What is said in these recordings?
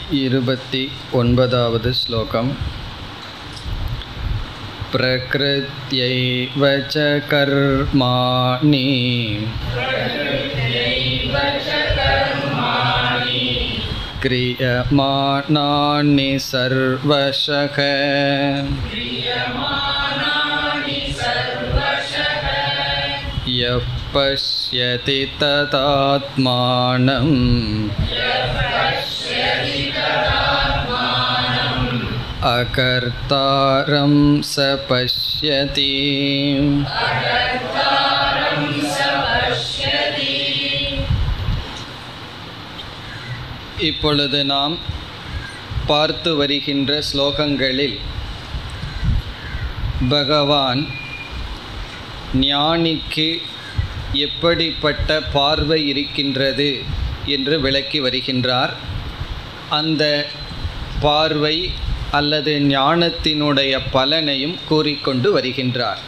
இருபத்தி ஒன்பதாவது ஸ்லோகம் प्रकृत्यैव च कर्माणि क्रियमाणानि सर्वशः यः पश्यति तदात्मानम् अकर्तारं स पश्यति இப்பொழுது நாம் பார்த்து வருகின்ற ஸ்லோகங்களில் பகவான் ஞானிக்கு எப்படிப்பட்ட பார்வை இருக்கின்றது என்று விளக்கி வருகின்றார் அந்த பார்வை அல்லது ஞானத்தினுடைய பலனையும் கூறிக்கொண்டு வருகின்றார்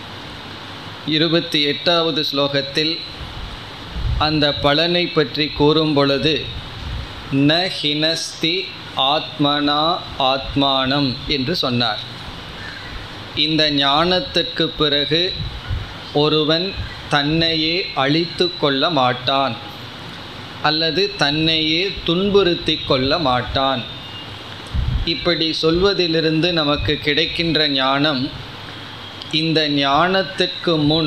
இருபத்தி எட்டாவது ஸ்லோகத்தில் அந்த பலனை பற்றி கூறும் பொழுது ந ஹினஸ்தி ஆத்மனா ஆத்மானம் என்று சொன்னார் இந்த ஞானத்திற்கு பிறகு ஒருவன் தன்னையே அழித்து கொள்ள மாட்டான் அல்லது தன்னையே துன்புறுத்தி கொள்ள மாட்டான் இப்படி சொல்வதிலிருந்து நமக்கு கிடைக்கின்ற ஞானம் இந்த ஞானத்திற்கு முன்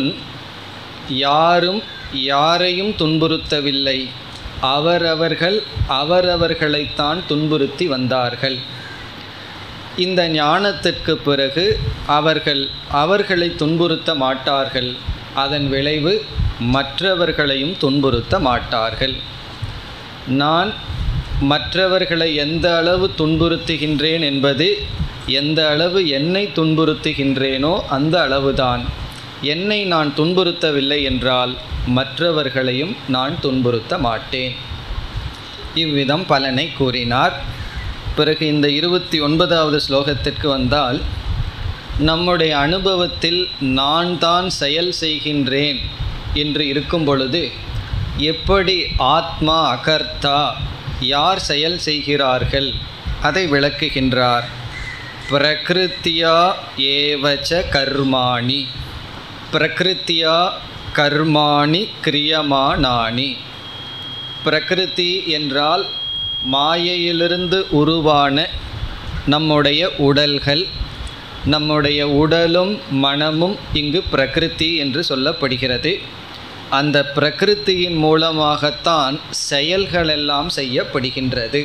யாரும் யாரையும் துன்புறுத்தவில்லை அவரவர்கள் அவரவர்களைத்தான் துன்புறுத்தி வந்தார்கள் இந்த ஞானத்திற்கு பிறகு அவர்கள் அவர்களை துன்புறுத்த மாட்டார்கள் அதன் விளைவு மற்றவர்களையும் துன்புறுத்த மாட்டார்கள் நான் மற்றவர்களை எந்த அளவு துன்புறுத்துகின்றேன் என்பது எந்த அளவு என்னை துன்புறுத்துகின்றேனோ அந்த அளவுதான் என்னை நான் துன்புறுத்தவில்லை என்றால் மற்றவர்களையும் நான் துன்புறுத்த மாட்டேன் இவ்விதம் பலனை கூறினார் பிறகு இந்த இருபத்தி ஒன்பதாவது ஸ்லோகத்திற்கு வந்தால் நம்முடைய அனுபவத்தில் நான் தான் செயல் செய்கின்றேன் என்று இருக்கும் பொழுது எப்படி ஆத்மா அகர்த்தா யார் செயல் செய்கிறார்கள் அதை விளக்குகின்றார் பிரகிருத்தியா ஏவச்ச கர்மாணி பிரகிருத்தியா கர்மாணி கிரியமானானி பிரகிருதி என்றால் மாயையிலிருந்து உருவான நம்முடைய உடல்கள் நம்முடைய உடலும் மனமும் இங்கு பிரகிருதி என்று சொல்லப்படுகிறது அந்த பிரகிருத்தியின் மூலமாகத்தான் செயல்களெல்லாம் செய்யப்படுகின்றது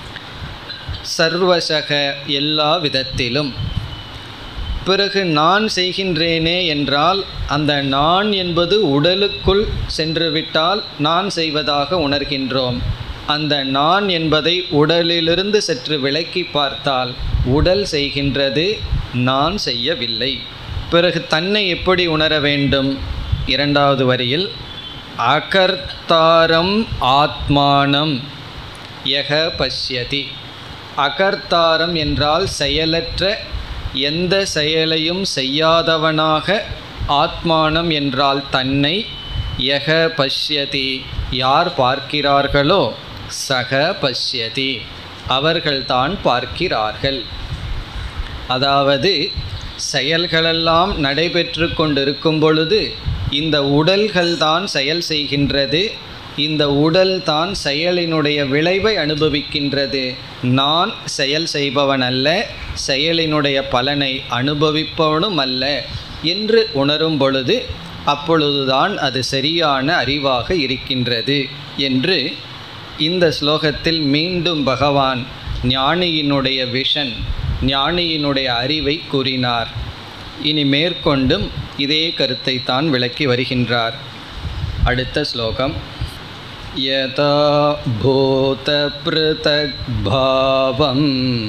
சர்வசக எல்லா விதத்திலும் பிறகு நான் செய்கின்றேனே என்றால் அந்த நான் என்பது உடலுக்குள் சென்றுவிட்டால் நான் செய்வதாக உணர்கின்றோம் அந்த நான் என்பதை உடலிலிருந்து சற்று விலக்கி பார்த்தால் உடல் செய்கின்றது நான் செய்யவில்லை பிறகு தன்னை எப்படி உணர வேண்டும் இரண்டாவது வரியில் அகர்த்தாரம் ஆத்மானம் யக பஷ்யதி அகர்த்தாரம் என்றால் செயலற்ற எந்த செயலையும் செய்யாதவனாக ஆத்மானம் என்றால் தன்னை யக பஷ்யதி யார் பார்க்கிறார்களோ சக பஷ்யதி அவர்கள்தான் பார்க்கிறார்கள் அதாவது செயல்களெல்லாம் நடைபெற்று கொண்டிருக்கும் பொழுது இந்த உடல்கள் தான் செயல் செய்கின்றது இந்த உடல் தான் செயலினுடைய விளைவை அனுபவிக்கின்றது நான் செயல் செய்பவன் அல்ல செயலினுடைய பலனை அனுபவிப்பவனும் அல்ல என்று உணரும் பொழுது அப்பொழுதுதான் அது சரியான அறிவாக இருக்கின்றது என்று இந்த ஸ்லோகத்தில் மீண்டும் பகவான் ஞானியினுடைய விஷன் ஞானியினுடைய அறிவை கூறினார் இனி மேற்கொண்டும் இதே கருத்தை தான் விளக்கி வருகின்றார் அடுத்த ஸ்லோகம் யதா பூத பிருதக் பாவம்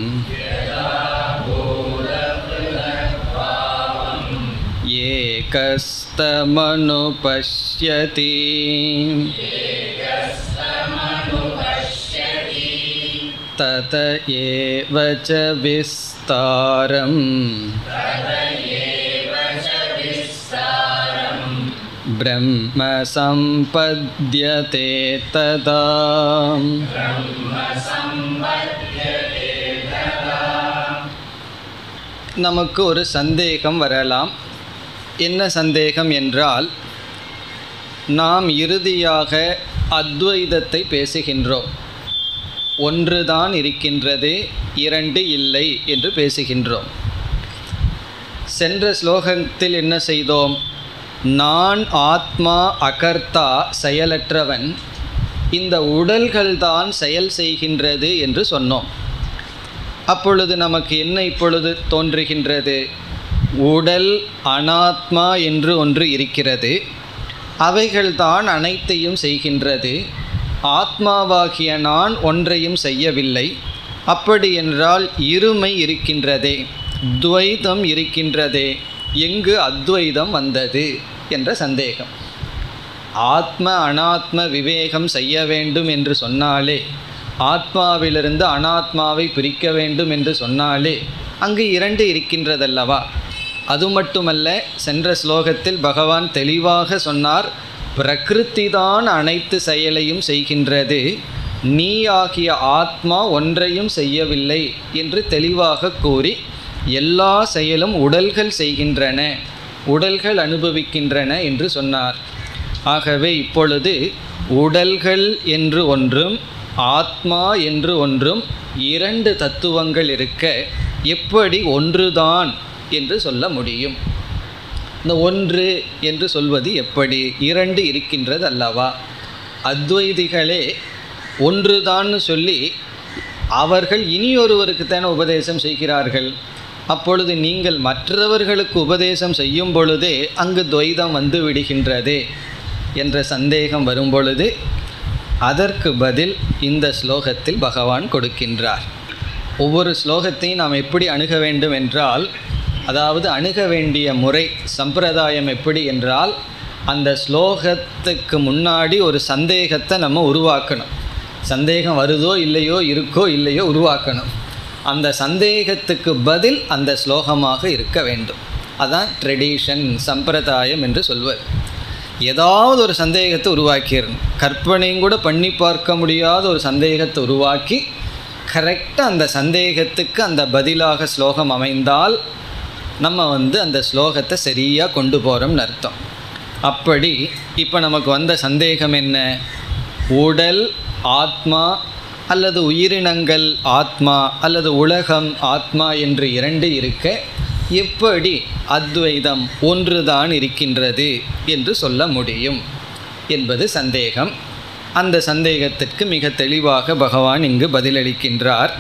ஏகஸ்தமனுபஷ்யதி तत एव च विस्तारम् ब्रह्म सम्पद्यते तदा நமக்கு ஒரு சந்தேகம் வரலாம் என்ன சந்தேகம் என்றால் நாம் இறுதியாக அத்வைதத்தை பேசுகின்றோம் ஒன்றுதான் இருக்கின்றது இரண்டு இல்லை என்று பேசுகின்றோம் சென்ற ஸ்லோகத்தில் என்ன செய்தோம் நான் ஆத்மா அகர்த்தா செயலற்றவன் இந்த உடல்கள்தான் செயல் செய்கின்றது என்று சொன்னோம் அப்பொழுது நமக்கு என்ன இப்பொழுது தோன்றுகின்றது உடல் அனாத்மா என்று ஒன்று இருக்கிறது அவைகள்தான் அனைத்தையும் செய்கின்றது ஆத்மாவாகிய நான் ஒன்றையும் செய்யவில்லை அப்படி என்றால் இருமை இருக்கின்றதே துவைதம் இருக்கின்றதே எங்கு அத்வைதம் வந்தது என்ற சந்தேகம் ஆத்ம அனாத்ம விவேகம் செய்ய வேண்டும் என்று சொன்னாலே ஆத்மாவிலிருந்து அனாத்மாவை பிரிக்க வேண்டும் என்று சொன்னாலே அங்கு இரண்டு இருக்கின்றதல்லவா அது மட்டுமல்ல சென்ற ஸ்லோகத்தில் பகவான் தெளிவாக சொன்னார் பிரகிருதி தான் அனைத்து செயலையும் செய்கின்றது நீ ஆகிய ஆத்மா ஒன்றையும் செய்யவில்லை என்று தெளிவாக கூறி எல்லா செயலும் உடல்கள் செய்கின்றன உடல்கள் அனுபவிக்கின்றன என்று சொன்னார் ஆகவே இப்பொழுது உடல்கள் என்று ஒன்றும் ஆத்மா என்று ஒன்றும் இரண்டு தத்துவங்கள் இருக்க எப்படி ஒன்றுதான் என்று சொல்ல முடியும் இந்த ஒன்று என்று சொல்வது எப்படி இரண்டு இருக்கின்றது அல்லவா அத்வைதிகளே ஒன்றுதான்னு சொல்லி அவர்கள் இனியொருவருக்கு தானே உபதேசம் செய்கிறார்கள் அப்பொழுது நீங்கள் மற்றவர்களுக்கு உபதேசம் செய்யும் பொழுதே அங்கு துவைதம் வந்து விடுகின்றதே என்ற சந்தேகம் வரும் பொழுது அதற்கு பதில் இந்த ஸ்லோகத்தில் பகவான் கொடுக்கின்றார் ஒவ்வொரு ஸ்லோகத்தையும் நாம் எப்படி அணுக வேண்டும் என்றால் அதாவது அணுக வேண்டிய முறை சம்பிரதாயம் எப்படி என்றால் அந்த ஸ்லோகத்துக்கு முன்னாடி ஒரு சந்தேகத்தை நம்ம உருவாக்கணும் சந்தேகம் வருதோ இல்லையோ இருக்கோ இல்லையோ உருவாக்கணும் அந்த சந்தேகத்துக்கு பதில் அந்த ஸ்லோகமாக இருக்க வேண்டும் அதான் ட்ரெடிஷன் சம்பிரதாயம் என்று சொல்வது ஏதாவது ஒரு சந்தேகத்தை உருவாக்கிடணும் கற்பனையும் கூட பண்ணி பார்க்க முடியாத ஒரு சந்தேகத்தை உருவாக்கி கரெக்டாக அந்த சந்தேகத்துக்கு அந்த பதிலாக ஸ்லோகம் அமைந்தால் நம்ம வந்து அந்த ஸ்லோகத்தை சரியாக கொண்டு போகிறோம்னு அர்த்தம் அப்படி இப்போ நமக்கு வந்த சந்தேகம் என்ன உடல் ஆத்மா அல்லது உயிரினங்கள் ஆத்மா அல்லது உலகம் ஆத்மா என்று இரண்டு இருக்க எப்படி அத்வைதம் ஒன்றுதான் இருக்கின்றது என்று சொல்ல முடியும் என்பது சந்தேகம் அந்த சந்தேகத்திற்கு மிக தெளிவாக பகவான் இங்கு பதிலளிக்கின்றார்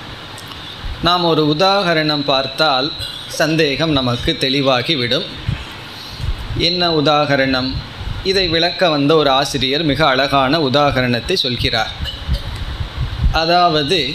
நாம் ஒரு உதாகரணம் பார்த்தால் சந்தேகம் நமக்கு தெளிவாகிவிடும் என்ன உதாகரணம் இதை விளக்க வந்த ஒரு ஆசிரியர் மிக அழகான உதாகரணத்தை சொல்கிறார் அதாவது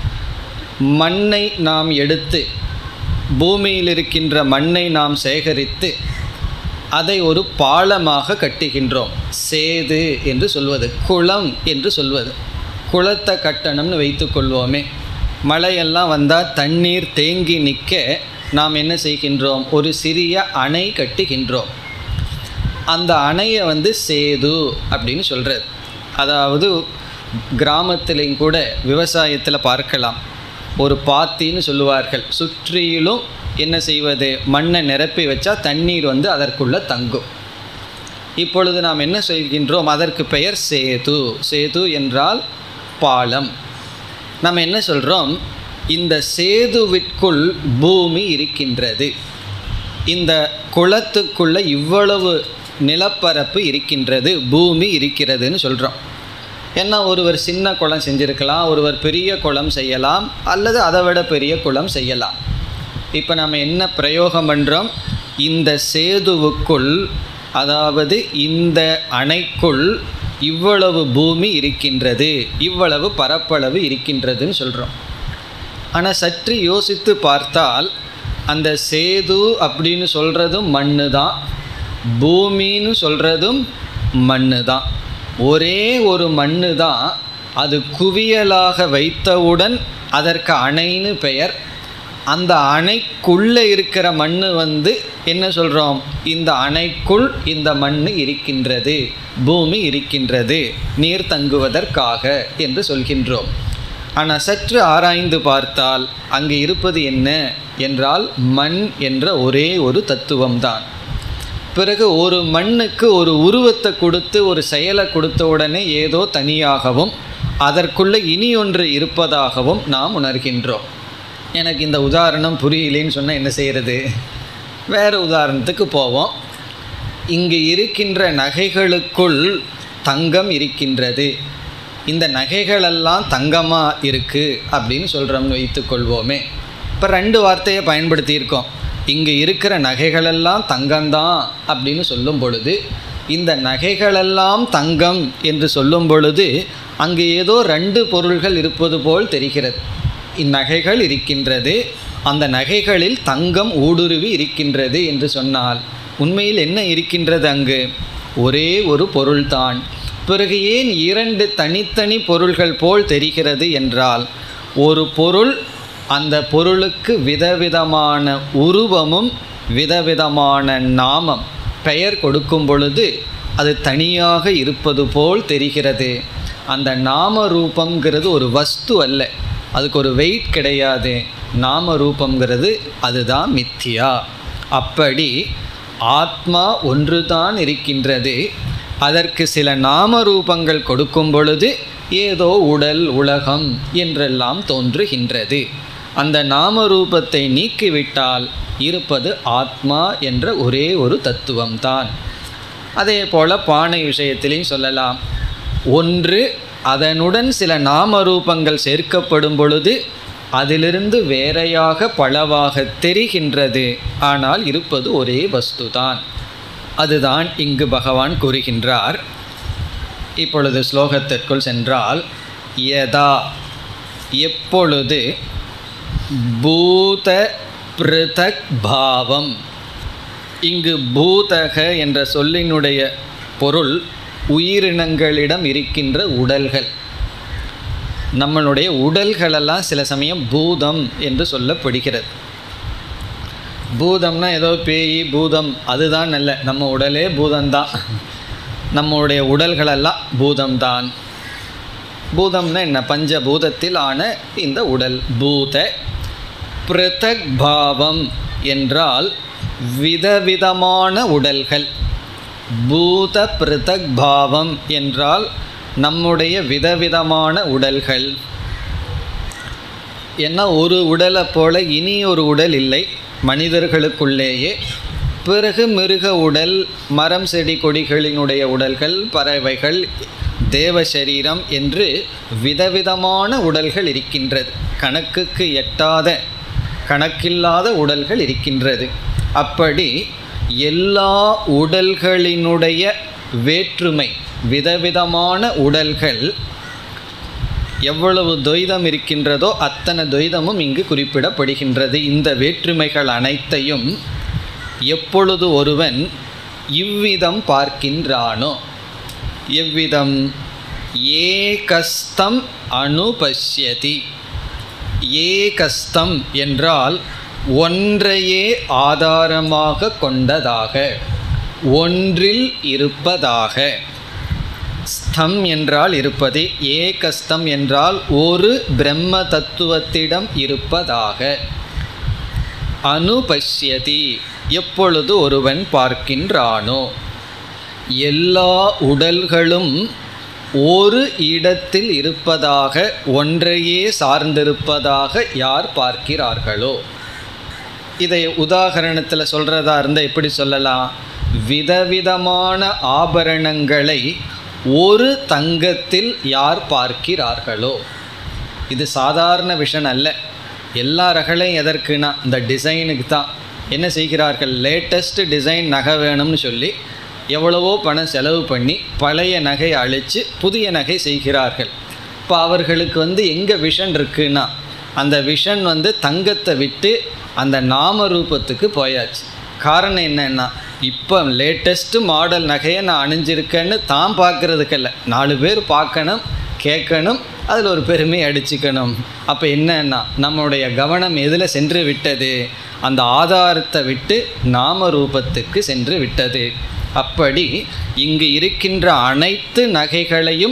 மண்ணை நாம் எடுத்து பூமியில் இருக்கின்ற மண்ணை நாம் சேகரித்து அதை ஒரு பாலமாக கட்டுகின்றோம் சேது என்று சொல்வது குளம் என்று சொல்வது குளத்தை கட்டணம்னு வைத்துக்கொள்வோமே மழையெல்லாம் வந்தால் தண்ணீர் தேங்கி நிற்க நாம் என்ன செய்கின்றோம் ஒரு சிறிய அணை கட்டுகின்றோம் அந்த அணையை வந்து சேது அப்படின்னு சொல்கிறது அதாவது கிராமத்திலையும் கூட விவசாயத்தில் பார்க்கலாம் ஒரு பாத்தின்னு சொல்லுவார்கள் சுற்றிலும் என்ன செய்வது மண்ணை நிரப்பி வச்சா தண்ணீர் வந்து அதற்குள்ளே தங்கும் இப்பொழுது நாம் என்ன செய்கின்றோம் அதற்கு பெயர் சேது சேது என்றால் பாலம் நம்ம என்ன சொல்கிறோம் இந்த சேதுவிற்குள் பூமி இருக்கின்றது இந்த குளத்துக்குள்ள இவ்வளவு நிலப்பரப்பு இருக்கின்றது பூமி இருக்கிறதுன்னு சொல்கிறோம் ஏன்னா ஒருவர் சின்ன குளம் செஞ்சுருக்கலாம் ஒருவர் பெரிய குளம் செய்யலாம் அல்லது அதை விட பெரிய குளம் செய்யலாம் இப்போ நம்ம என்ன பிரயோகம் பண்ணுறோம் இந்த சேதுவுக்குள் அதாவது இந்த அணைக்குள் இவ்வளவு பூமி இருக்கின்றது இவ்வளவு பரப்பளவு இருக்கின்றதுன்னு சொல்கிறோம் ஆனால் சற்று யோசித்து பார்த்தால் அந்த சேது அப்படின்னு சொல்கிறதும் மண்ணு தான் பூமின்னு சொல்கிறதும் மண்ணு தான் ஒரே ஒரு மண்ணு தான் அது குவியலாக வைத்தவுடன் அதற்கு அணைன்னு பெயர் அந்த அணைக்குள்ளே இருக்கிற மண் வந்து என்ன சொல்கிறோம் இந்த அணைக்குள் இந்த மண் இருக்கின்றது பூமி இருக்கின்றது நீர் தங்குவதற்காக என்று சொல்கின்றோம் ஆனால் சற்று ஆராய்ந்து பார்த்தால் அங்கு இருப்பது என்ன என்றால் மண் என்ற ஒரே ஒரு தத்துவம்தான் பிறகு ஒரு மண்ணுக்கு ஒரு உருவத்தை கொடுத்து ஒரு செயலை கொடுத்த உடனே ஏதோ தனியாகவும் அதற்குள்ளே இனி ஒன்று இருப்பதாகவும் நாம் உணர்கின்றோம் எனக்கு இந்த உதாரணம் புரியலேன்னு சொன்னால் என்ன செய்கிறது வேறு உதாரணத்துக்கு போவோம் இங்கு இருக்கின்ற நகைகளுக்குள் தங்கம் இருக்கின்றது இந்த நகைகளெல்லாம் தங்கமாக இருக்குது அப்படின்னு சொல்கிறோம்னு வைத்துக்கொள்வோமே இப்போ ரெண்டு வார்த்தையை பயன்படுத்தியிருக்கோம் இங்கே இருக்கிற நகைகளெல்லாம் தங்கம்தான் அப்படின்னு சொல்லும் பொழுது இந்த நகைகளெல்லாம் தங்கம் என்று சொல்லும் பொழுது அங்கு ஏதோ ரெண்டு பொருள்கள் இருப்பது போல் தெரிகிறது இந்நகைகள் இருக்கின்றது அந்த நகைகளில் தங்கம் ஊடுருவி இருக்கின்றது என்று சொன்னால் உண்மையில் என்ன இருக்கின்றது அங்கு ஒரே ஒரு பொருள்தான் பிறகு ஏன் இரண்டு தனித்தனி பொருள்கள் போல் தெரிகிறது என்றால் ஒரு பொருள் அந்த பொருளுக்கு விதவிதமான உருவமும் விதவிதமான நாமம் பெயர் கொடுக்கும் பொழுது அது தனியாக இருப்பது போல் தெரிகிறது அந்த நாம ரூபங்கிறது ஒரு வஸ்து அல்ல அதுக்கு ஒரு வெயிட் கிடையாது நாம ரூபங்கிறது அதுதான் மித்தியா அப்படி ஆத்மா ஒன்றுதான் இருக்கின்றது அதற்கு சில நாம ரூபங்கள் கொடுக்கும் பொழுது ஏதோ உடல் உலகம் என்றெல்லாம் தோன்றுகின்றது அந்த நாம ரூபத்தை நீக்கிவிட்டால் இருப்பது ஆத்மா என்ற ஒரே ஒரு தத்துவம்தான் அதே போல் பானை விஷயத்திலையும் சொல்லலாம் ஒன்று அதனுடன் சில நாம ரூபங்கள் சேர்க்கப்படும் பொழுது அதிலிருந்து வேறையாக பலவாக தெரிகின்றது ஆனால் இருப்பது ஒரே வஸ்துதான் அதுதான் இங்கு பகவான் கூறுகின்றார் இப்பொழுது ஸ்லோகத்திற்குள் சென்றால் யதா எப்பொழுது பூத பிருதக் பாவம் இங்கு பூதக என்ற சொல்லினுடைய பொருள் உயிரினங்களிடம் இருக்கின்ற உடல்கள் நம்மளுடைய உடல்களெல்லாம் சில சமயம் பூதம் என்று சொல்லப்படுகிறது பூதம்னா ஏதோ பேய் பூதம் அதுதான் நல்ல நம்ம உடலே பூதம்தான் நம்மளுடைய உடல்களெல்லாம் பூதம்தான் பூதம்னா என்ன பஞ்சபூதத்தில் ஆன இந்த உடல் பூத பிருதக் பாவம் என்றால் விதவிதமான உடல்கள் பூத பிருதக் பாவம் என்றால் நம்முடைய விதவிதமான உடல்கள் ஏன்னா ஒரு உடலை போல இனி ஒரு உடல் இல்லை மனிதர்களுக்குள்ளேயே பிறகு மிருக உடல் மரம் செடி கொடிகளினுடைய உடல்கள் பறவைகள் தேவ சரீரம் என்று விதவிதமான உடல்கள் இருக்கின்றது கணக்குக்கு எட்டாத கணக்கில்லாத உடல்கள் இருக்கின்றது அப்படி எல்லா உடல்களினுடைய வேற்றுமை விதவிதமான உடல்கள் எவ்வளவு துவைதம் இருக்கின்றதோ அத்தனை துவைதமும் இங்கு குறிப்பிடப்படுகின்றது இந்த வேற்றுமைகள் அனைத்தையும் எப்பொழுது ஒருவன் இவ்விதம் பார்க்கின்றானோ எவ்விதம் ஏகஸ்தம் அனுபஷ்யதி ஏகஸ்தம் என்றால் ஒன்றையே ஆதாரமாக கொண்டதாக ஒன்றில் இருப்பதாக ஸ்தம் என்றால் இருப்பது ஏகஸ்தம் என்றால் ஒரு பிரம்ம தத்துவத்திடம் இருப்பதாக அனுபஷ்யதி எப்பொழுது ஒருவன் பார்க்கின்றானோ எல்லா உடல்களும் ஒரு இடத்தில் இருப்பதாக ஒன்றையே சார்ந்திருப்பதாக யார் பார்க்கிறார்களோ இதை உதாகரணத்தில் சொல்கிறதா இருந்தால் எப்படி சொல்லலாம் விதவிதமான ஆபரணங்களை ஒரு தங்கத்தில் யார் பார்க்கிறார்களோ இது சாதாரண விஷன் அல்ல எல்லா ரகளையும் எதற்குனா இந்த டிசைனுக்கு தான் என்ன செய்கிறார்கள் லேட்டஸ்ட் டிசைன் நகை வேணும்னு சொல்லி எவ்வளவோ பணம் செலவு பண்ணி பழைய நகை அழித்து புதிய நகை செய்கிறார்கள் இப்போ அவர்களுக்கு வந்து எங்கே விஷன் இருக்குன்னா அந்த விஷன் வந்து தங்கத்தை விட்டு அந்த நாம ரூபத்துக்கு போயாச்சு காரணம் என்னன்னா இப்போ லேட்டஸ்ட்டு மாடல் நகையை நான் அணிஞ்சிருக்கேன்னு தான் பார்க்குறதுக்கல்ல நாலு பேர் பார்க்கணும் கேட்கணும் அதில் ஒரு பெருமை அடிச்சுக்கணும் அப்போ என்னன்னா நம்மளுடைய கவனம் எதில் சென்று விட்டது அந்த ஆதாரத்தை விட்டு நாம ரூபத்துக்கு சென்று விட்டது அப்படி இங்கு இருக்கின்ற அனைத்து நகைகளையும்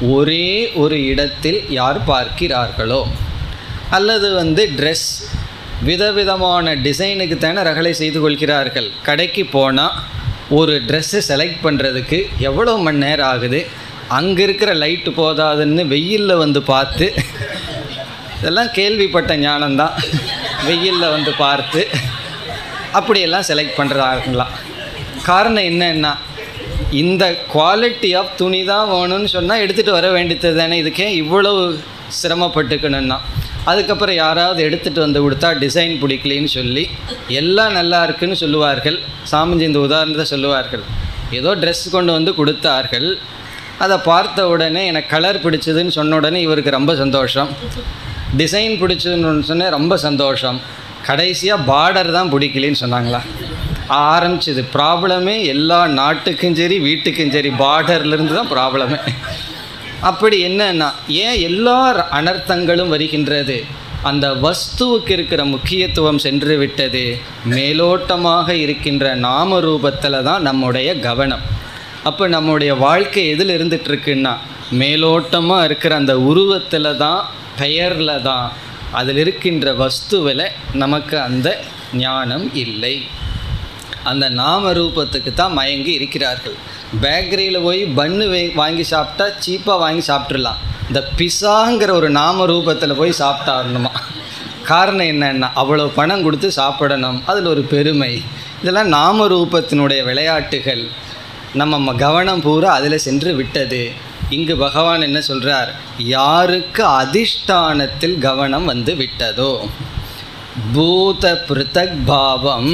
ஒரே ஒரு இடத்தில் யார் பார்க்கிறார்களோ அல்லது வந்து ட்ரெஸ் விதவிதமான டிசைனுக்கு தானே ரகளை செய்து கொள்கிறார்கள் கடைக்கு போனால் ஒரு ட்ரெஸ்ஸை செலக்ட் பண்ணுறதுக்கு எவ்வளோ மணி நேரம் ஆகுது அங்கே இருக்கிற லைட்டு போதாதுன்னு வெயிலில் வந்து பார்த்து இதெல்லாம் கேள்விப்பட்ட ஞானம்தான் வெயிலில் வந்து பார்த்து அப்படியெல்லாம் செலக்ட் பண்ணுறாங்களாம் காரணம் என்னன்னா இந்த குவாலிட்டி ஆஃப் துணி தான் வேணும்னு சொன்னால் எடுத்துகிட்டு வர வேண்டியது தானே இதுக்கே இவ்வளவு சிரமப்பட்டுக்கணும்னா அதுக்கப்புறம் யாராவது எடுத்துகிட்டு வந்து கொடுத்தா டிசைன் பிடிக்கலின்னு சொல்லி எல்லாம் நல்லா இருக்குன்னு சொல்லுவார்கள் சாமிஜி இந்த உதாரணத்தை சொல்லுவார்கள் ஏதோ ட்ரெஸ் கொண்டு வந்து கொடுத்தார்கள் அதை பார்த்த உடனே எனக்கு கலர் பிடிச்சதுன்னு சொன்ன உடனே இவருக்கு ரொம்ப சந்தோஷம் டிசைன் பிடிச்சதுன்னு சொன்னேன் ரொம்ப சந்தோஷம் கடைசியாக பார்டர் தான் பிடிக்கலன்னு சொன்னாங்களா ஆரம்பிச்சது ப்ராப்ளமே எல்லா நாட்டுக்கும் சரி வீட்டுக்கும் சரி பார்டர்லேருந்து தான் ப்ராப்ளமே அப்படி என்னன்னா ஏன் எல்லா அனர்த்தங்களும் வருகின்றது அந்த வஸ்துவுக்கு இருக்கிற முக்கியத்துவம் சென்று விட்டது மேலோட்டமாக இருக்கின்ற நாம ரூபத்தில் தான் நம்முடைய கவனம் அப்போ நம்முடைய வாழ்க்கை எதில் இருந்துகிட்ருக்குன்னா மேலோட்டமாக இருக்கிற அந்த உருவத்தில் தான் பெயரில் தான் அதில் இருக்கின்ற வஸ்துவில் நமக்கு அந்த ஞானம் இல்லை அந்த நாம ரூபத்துக்கு தான் மயங்கி இருக்கிறார்கள் பேக்கரியில் போய் பன்னு வாங்கி சாப்பிட்டா சீப்பாக வாங்கி சாப்பிட்றலாம் இந்த பிஸாங்கிற ஒரு நாம ரூபத்தில் போய் சாப்பிட்டாரணுமா காரணம் என்னன்னா அவ்வளோ பணம் கொடுத்து சாப்பிடணும் அதில் ஒரு பெருமை இதெல்லாம் நாம ரூபத்தினுடைய விளையாட்டுகள் நம்ம ம- கவனம் பூரா அதில் சென்று விட்டது இங்கு பகவான் என்ன சொல்றார் யாருக்கு அதிஷ்டானத்தில் கவனம் வந்து விட்டதோ பூத பிருத்தக் பாவம்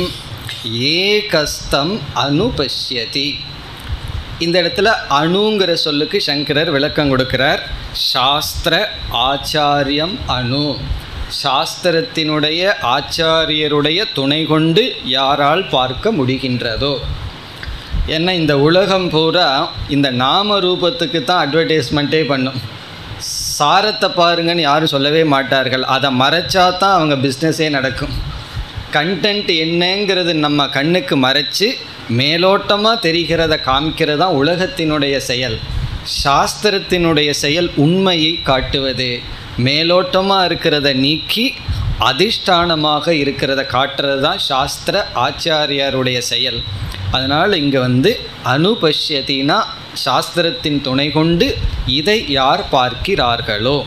ஏகஸ்தம் அனுபஷ்யதி இந்த இடத்துல அணுங்கிற சொல்லுக்கு சங்கரர் விளக்கம் கொடுக்கிறார் சாஸ்திர ஆச்சாரியம் அணு சாஸ்திரத்தினுடைய ஆச்சாரியருடைய துணை கொண்டு யாரால் பார்க்க முடிகின்றதோ ஏன்னா இந்த உலகம் பூரா இந்த நாம ரூபத்துக்கு தான் அட்வர்டைஸ்மெண்ட்டே பண்ணும் சாரத்தை பாருங்கன்னு யாரும் சொல்லவே மாட்டார்கள் அதை மறைச்சா தான் அவங்க பிஸ்னஸே நடக்கும் கண்டென்ட் என்னங்கிறது நம்ம கண்ணுக்கு மறைச்சு மேலோட்டமாக தெரிகிறத காமிக்கிறது தான் உலகத்தினுடைய செயல் சாஸ்திரத்தினுடைய செயல் உண்மையை காட்டுவது மேலோட்டமாக இருக்கிறத நீக்கி அதிஷ்டானமாக இருக்கிறத காட்டுறது தான் சாஸ்திர ஆச்சாரியாருடைய செயல் அதனால் இங்கே வந்து அனுபஷ்யத்தினா சாஸ்திரத்தின் துணை கொண்டு இதை யார் பார்க்கிறார்களோ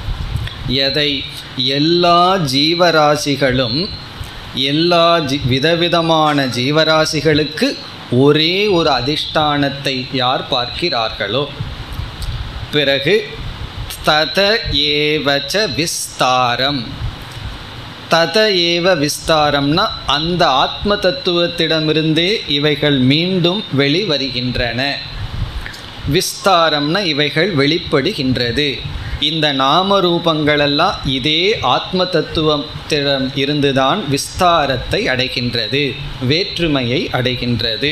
எதை எல்லா ஜீவராசிகளும் எல்லா ஜி விதவிதமான ஜீவராசிகளுக்கு ஒரே ஒரு அதிஷ்டானத்தை யார் பார்க்கிறார்களோ பிறகு தத ஏவச்ச விஸ்தாரம் தத ஏவ விஸ்தாரம்னா அந்த ஆத்ம தத்துவத்திடமிருந்தே இவைகள் மீண்டும் வெளிவருகின்றன விஸ்தாரம்னா இவைகள் வெளிப்படுகின்றது இந்த நாம ரூபங்களெல்லாம் இதே ஆத்ம தத்துவத்திடம் இருந்துதான் விஸ்தாரத்தை அடைகின்றது வேற்றுமையை அடைகின்றது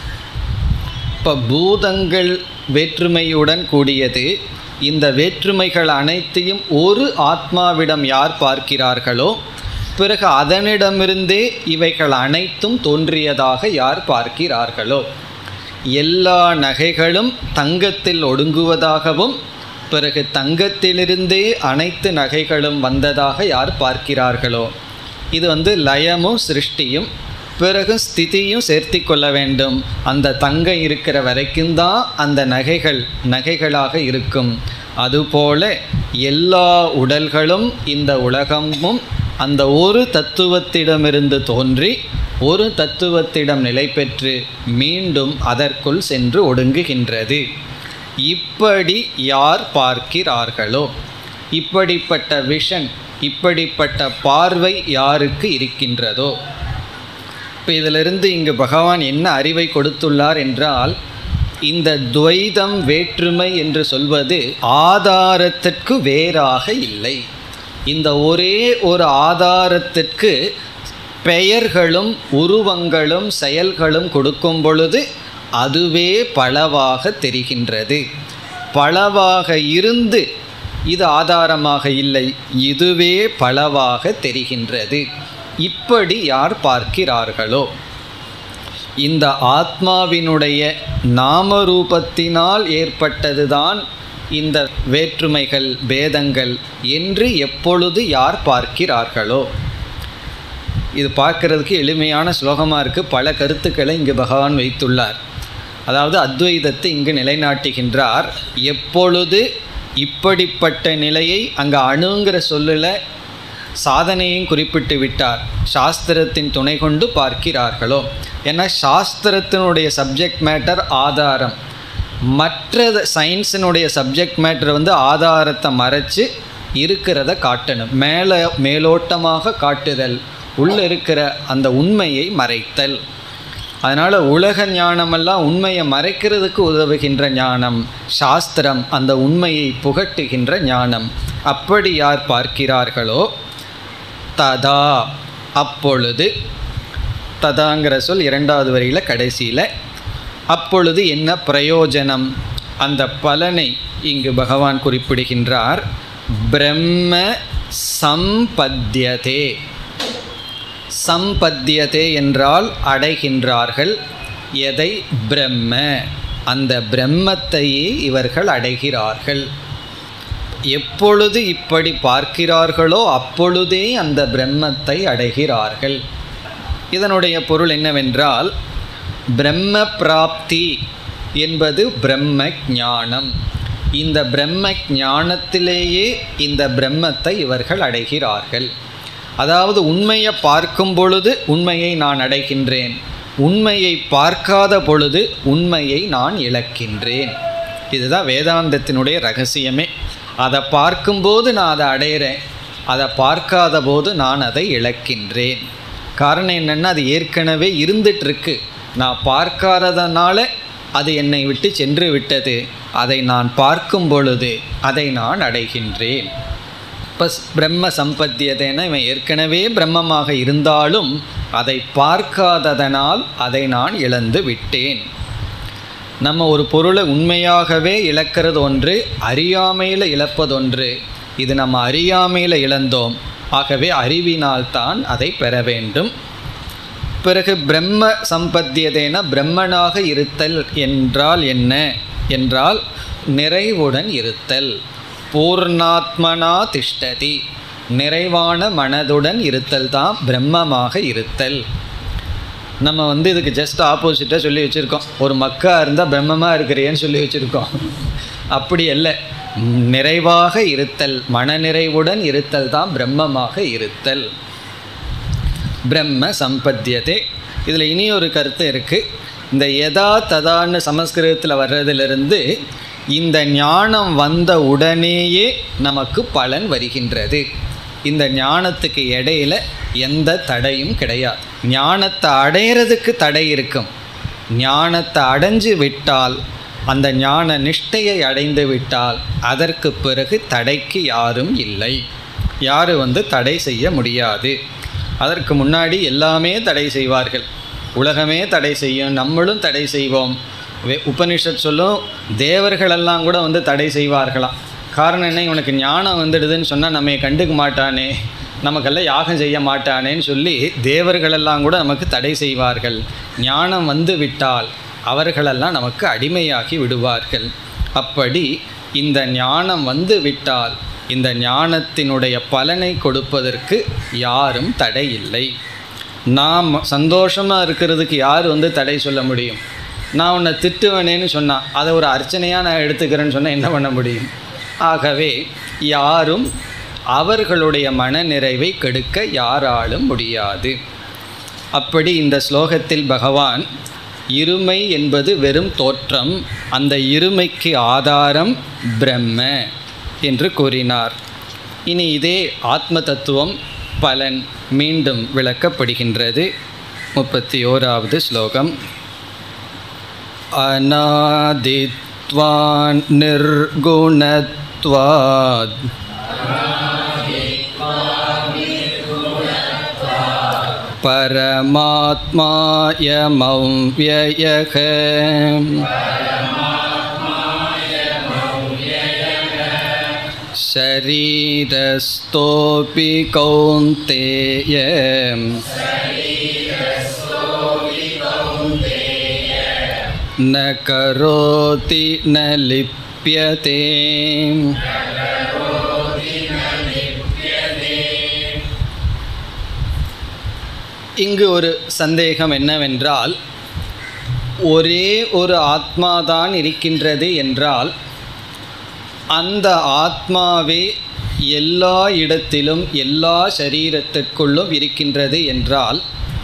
இப்போ பூதங்கள் வேற்றுமையுடன் கூடியது இந்த வேற்றுமைகள் அனைத்தையும் ஒரு ஆத்மாவிடம் யார் பார்க்கிறார்களோ பிறகு அதனிடமிருந்தே இவைகள் அனைத்தும் தோன்றியதாக யார் பார்க்கிறார்களோ எல்லா நகைகளும் தங்கத்தில் ஒடுங்குவதாகவும் பிறகு தங்கத்திலிருந்தே அனைத்து நகைகளும் வந்ததாக யார் பார்க்கிறார்களோ இது வந்து லயமும் சிருஷ்டியும் பிறகு ஸ்திதியும் சேர்த்தி கொள்ள வேண்டும் அந்த தங்கம் இருக்கிற வரைக்கும் தான் அந்த நகைகள் நகைகளாக இருக்கும் அதுபோல எல்லா உடல்களும் இந்த உலகமும் அந்த ஒரு தத்துவத்திடமிருந்து தோன்றி ஒரு தத்துவத்திடம் நிலை பெற்று மீண்டும் அதற்குள் சென்று ஒடுங்குகின்றது இப்படி யார் பார்க்கிறார்களோ இப்படிப்பட்ட விஷன் இப்படிப்பட்ட பார்வை யாருக்கு இருக்கின்றதோ இப்போ இதிலிருந்து இங்கு பகவான் என்ன அறிவை கொடுத்துள்ளார் என்றால் இந்த துவைதம் வேற்றுமை என்று சொல்வது ஆதாரத்திற்கு வேறாக இல்லை இந்த ஒரே ஒரு ஆதாரத்திற்கு பெயர்களும் உருவங்களும் செயல்களும் கொடுக்கும் பொழுது அதுவே பலவாக தெரிகின்றது பலவாக இருந்து இது ஆதாரமாக இல்லை இதுவே பலவாக தெரிகின்றது இப்படி யார் பார்க்கிறார்களோ இந்த ஆத்மாவினுடைய நாமரூபத்தினால் ஏற்பட்டதுதான் இந்த வேற்றுமைகள் பேதங்கள் என்று எப்பொழுது யார் பார்க்கிறார்களோ இது பார்க்கறதுக்கு எளிமையான ஸ்லோகமாக இருக்குது பல கருத்துக்களை இங்கு பகவான் வைத்துள்ளார் அதாவது அத்வைதத்தை இங்கு நிலைநாட்டுகின்றார் எப்பொழுது இப்படிப்பட்ட நிலையை அங்கே அணுங்கிற சொல்லில் சாதனையும் குறிப்பிட்டு விட்டார் சாஸ்திரத்தின் துணை கொண்டு பார்க்கிறார்களோ ஏன்னா சாஸ்திரத்தினுடைய சப்ஜெக்ட் மேட்டர் ஆதாரம் மற்ற சயின்ஸினுடைய சப்ஜெக்ட் மேட்டர் வந்து ஆதாரத்தை மறைச்சு இருக்கிறத காட்டணும் மேலே மேலோட்டமாக காட்டுதல் உள்ளே இருக்கிற அந்த உண்மையை மறைத்தல் அதனால் உலக ஞானமெல்லாம் உண்மையை மறைக்கிறதுக்கு உதவுகின்ற ஞானம் சாஸ்திரம் அந்த உண்மையை புகட்டுகின்ற ஞானம் அப்படி யார் பார்க்கிறார்களோ ததா அப்பொழுது ததாங்கிற சொல் இரண்டாவது வரியில் கடைசியில் அப்பொழுது என்ன பிரயோஜனம் அந்த பலனை இங்கு பகவான் குறிப்பிடுகின்றார் பிரம்ம சம்பத்தியதே சம்பத்தியதே என்றால் அடைகின்றார்கள் எதை பிரம்ம அந்த பிரம்மத்தையே இவர்கள் அடைகிறார்கள் எப்பொழுது இப்படி பார்க்கிறார்களோ அப்பொழுதே அந்த பிரம்மத்தை அடைகிறார்கள் இதனுடைய பொருள் என்னவென்றால் பிரம்ம பிராப்தி என்பது பிரம்ம ஞானம் இந்த பிரம்ம ஞானத்திலேயே இந்த பிரம்மத்தை இவர்கள் அடைகிறார்கள் அதாவது உண்மையை பார்க்கும் பொழுது உண்மையை நான் அடைகின்றேன் உண்மையை பார்க்காத பொழுது உண்மையை நான் இழக்கின்றேன் இதுதான் வேதாந்தத்தினுடைய ரகசியமே அதை பார்க்கும்போது நான் அதை அடையிறேன் அதை பார்க்காத போது நான் அதை இழக்கின்றேன் காரணம் என்னென்னா அது ஏற்கனவே இருந்துகிட்ருக்கு நான் பார்க்காததுனால அது என்னை விட்டு சென்று விட்டது அதை நான் பார்க்கும் பொழுது அதை நான் அடைகின்றேன் இப்போ பிரம்ம சம்பத்தியதேன இவன் ஏற்கனவே பிரம்மமாக இருந்தாலும் அதை பார்க்காததனால் அதை நான் இழந்து விட்டேன் நம்ம ஒரு பொருளை உண்மையாகவே இழக்கிறது ஒன்று அறியாமையில் இழப்பதொன்று இது நம்ம அறியாமையில் இழந்தோம் ஆகவே அறிவினால்தான் அதை பெற வேண்டும் பிறகு பிரம்ம சம்பத்தியதேன பிரம்மனாக இருத்தல் என்றால் என்ன என்றால் நிறைவுடன் இருத்தல் பூர்ணாத்மனா திஷ்டதி நிறைவான மனதுடன் இருத்தல் தான் பிரம்மமாக இருத்தல் நம்ம வந்து இதுக்கு ஜஸ்ட் ஆப்போசிட்டாக சொல்லி வச்சுருக்கோம் ஒரு மக்கா இருந்தால் பிரம்மமாக இருக்கிறேன்னு சொல்லி வச்சுருக்கோம் அப்படி அல்ல நிறைவாக இருத்தல் மனநிறைவுடன் இருத்தல் தான் பிரம்மமாக இருத்தல் பிரம்ம சம்பத்தியதே இதில் இனி ஒரு கருத்து இருக்குது இந்த எதா ததான்னு சமஸ்கிருதத்தில் வர்றதிலிருந்து இந்த ஞானம் வந்த உடனேயே நமக்கு பலன் வருகின்றது இந்த ஞானத்துக்கு இடையில எந்த தடையும் கிடையாது ஞானத்தை அடையிறதுக்கு தடை இருக்கும் ஞானத்தை அடைஞ்சு விட்டால் அந்த ஞான நிஷ்டையை அடைந்து விட்டால் அதற்கு பிறகு தடைக்கு யாரும் இல்லை யாரும் வந்து தடை செய்ய முடியாது அதற்கு முன்னாடி எல்லாமே தடை செய்வார்கள் உலகமே தடை செய்யும் நம்மளும் தடை செய்வோம் வே- உபனிஷத் சொல்லும் தேவர்களெல்லாம் கூட வந்து தடை செய்வார்களாம் காரணம் என்ன இவனுக்கு ஞானம் வந்துடுதுன்னு சொன்னால் நம்ம கண்டுக்க மாட்டானே நமக்கெல்லாம் யாகம் செய்ய மாட்டானேன்னு சொல்லி தேவர்களெல்லாம் கூட நமக்கு தடை செய்வார்கள் ஞானம் வந்து விட்டால் அவர்களெல்லாம் நமக்கு அடிமையாகி விடுவார்கள் அப்படி இந்த ஞானம் வந்து விட்டால் இந்த ஞானத்தினுடைய பலனை கொடுப்பதற்கு யாரும் தடை இல்லை நாம் சந்தோஷமாக இருக்கிறதுக்கு யார் வந்து தடை சொல்ல முடியும் நான் உன்னை திட்டுவேனேன்னு சொன்னான் அதை ஒரு அர்ச்சனையாக நான் எடுத்துக்கிறேன்னு சொன்னால் என்ன பண்ண முடியும் ஆகவே யாரும் அவர்களுடைய மனநிறைவை கெடுக்க யாராலும் முடியாது அப்படி இந்த ஸ்லோகத்தில் பகவான் இருமை என்பது வெறும் தோற்றம் அந்த இருமைக்கு ஆதாரம் பிரம்ம என்று கூறினார் இனி இதே ஆத்ம தத்துவம் பலன் மீண்டும் விளக்கப்படுகின்றது முப்பத்தி ஓராவது ஸ்லோகம் அநாதித்வான் நிர்குணத்வாத் परमात्मायमव्ययः शरीरस्थोऽपि कौन्तेय न करोति न लिप्यते லிப்யதே இங்கு ஒரு சந்தேகம் என்னவென்றால் ஒரே ஒரு ஆத்மாதான் இருக்கின்றது என்றால் அந்த ஆத்மாவே எல்லா இடத்திலும் எல்லா சரீரத்திற்குள்ளும் இருக்கின்றது என்றால்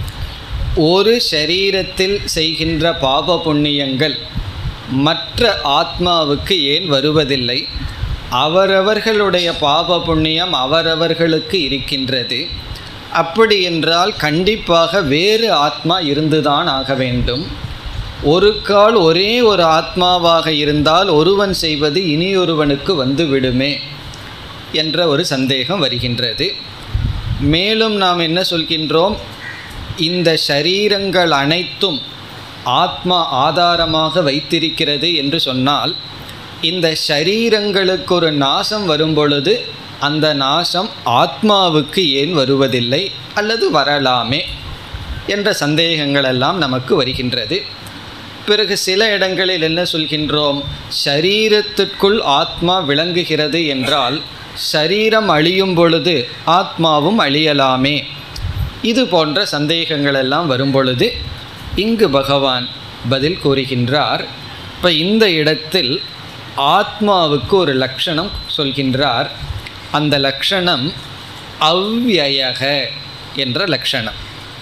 ஒரு சரீரத்தில் செய்கின்ற பாப புண்ணியங்கள் மற்ற ஆத்மாவுக்கு ஏன் வருவதில்லை அவரவர்களுடைய பாப புண்ணியம் அவரவர்களுக்கு இருக்கின்றது அப்படி என்றால் கண்டிப்பாக வேறு ஆத்மா இருந்துதான் ஆக வேண்டும் ஒரு கால் ஒரே ஒரு ஆத்மாவாக இருந்தால் ஒருவன் செய்வது இனியொருவனுக்கு வந்து விடுமே என்ற ஒரு சந்தேகம் வருகின்றது மேலும் நாம் என்ன சொல்கின்றோம் இந்த ஷரீரங்கள் அனைத்தும் ஆத்மா ஆதாரமாக வைத்திருக்கிறது என்று சொன்னால் இந்த ஷரீரங்களுக்கு ஒரு நாசம் வரும் பொழுது அந்த நாசம் ஆத்மாவுக்கு ஏன் வருவதில்லை அல்லது வரலாமே என்ற சந்தேகங்கள் எல்லாம் நமக்கு வருகின்றது பிறகு சில இடங்களில் என்ன சொல்கின்றோம் ஷரீரத்திற்குள் ஆத்மா விளங்குகிறது என்றால் ஷரீரம் அழியும் பொழுது ஆத்மாவும் அழியலாமே இது போன்ற சந்தேகங்கள் எல்லாம் வரும் பொழுது இங்கு பகவான் பதில் கூறுகின்றார் இப்போ இந்த இடத்தில் ஆத்மாவுக்கு ஒரு லட்சணம் சொல்கின்றார் அந்த லட்சணம் அவ்யயக என்ற லட்சணம்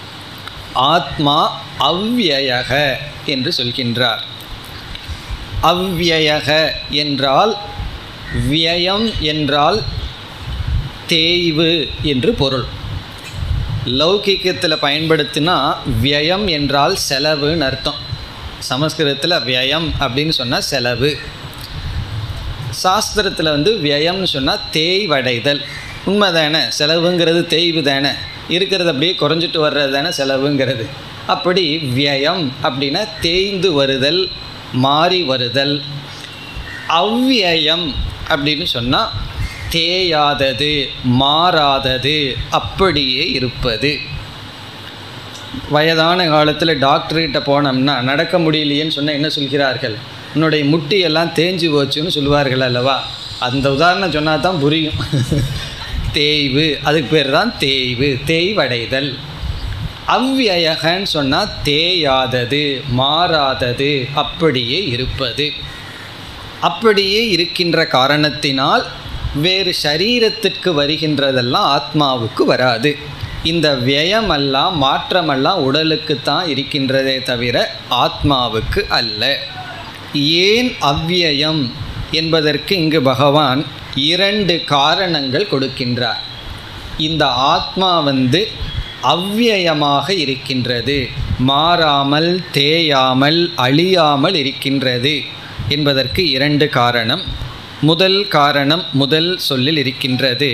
ஆத்மா அவ்யயக என்று சொல்கின்றார் அவ்யயக என்றால் வியயம் என்றால் தேய்வு என்று பொருள் லௌகிக்கத்தில் பயன்படுத்தினா வியயம் என்றால் செலவுன்னு அர்த்தம் சமஸ்கிருதத்தில் வியயம் அப்படின்னு சொன்னால் செலவு சாஸ்திரத்தில் வந்து வியயம்னு சொன்னால் தேய்வடைதல் உண்மை தானே செலவுங்கிறது தேய்வு தானே இருக்கிறது அப்படியே குறைஞ்சிட்டு வர்றது தானே செலவுங்கிறது அப்படி வியயம் அப்படின்னா தேய்ந்து வருதல் மாறி வருதல் அவ்வியம் அப்படின்னு சொன்னால் தேயாதது மாறாதது அப்படியே இருப்பது வயதான காலத்தில் டாக்டர்கிட்ட போனோம்னா நடக்க முடியலையேன்னு சொன்னால் என்ன சொல்கிறார்கள் உன்னுடைய முட்டியெல்லாம் தேஞ்சு போச்சுன்னு சொல்லுவார்கள் அல்லவா அந்த உதாரணம் சொன்னால் தான் புரியும் தேய்வு அதுக்கு பேர் தான் தேய்வு தேய்வடைதல் அவ்வியகன்னு சொன்னால் தேயாதது மாறாதது அப்படியே இருப்பது அப்படியே இருக்கின்ற காரணத்தினால் வேறு சரீரத்திற்கு வருகின்றதெல்லாம் ஆத்மாவுக்கு வராது இந்த வியமெல்லாம் மாற்றமெல்லாம் உடலுக்கு தான் இருக்கின்றதே தவிர ஆத்மாவுக்கு அல்ல ஏன் அவ்வியம் என்பதற்கு இங்கு பகவான் இரண்டு காரணங்கள் கொடுக்கின்றார் இந்த ஆத்மா வந்து அவ்வியமாக இருக்கின்றது மாறாமல் தேயாமல் அழியாமல் இருக்கின்றது என்பதற்கு இரண்டு காரணம் முதல் காரணம் முதல் சொல்லில் இருக்கின்றது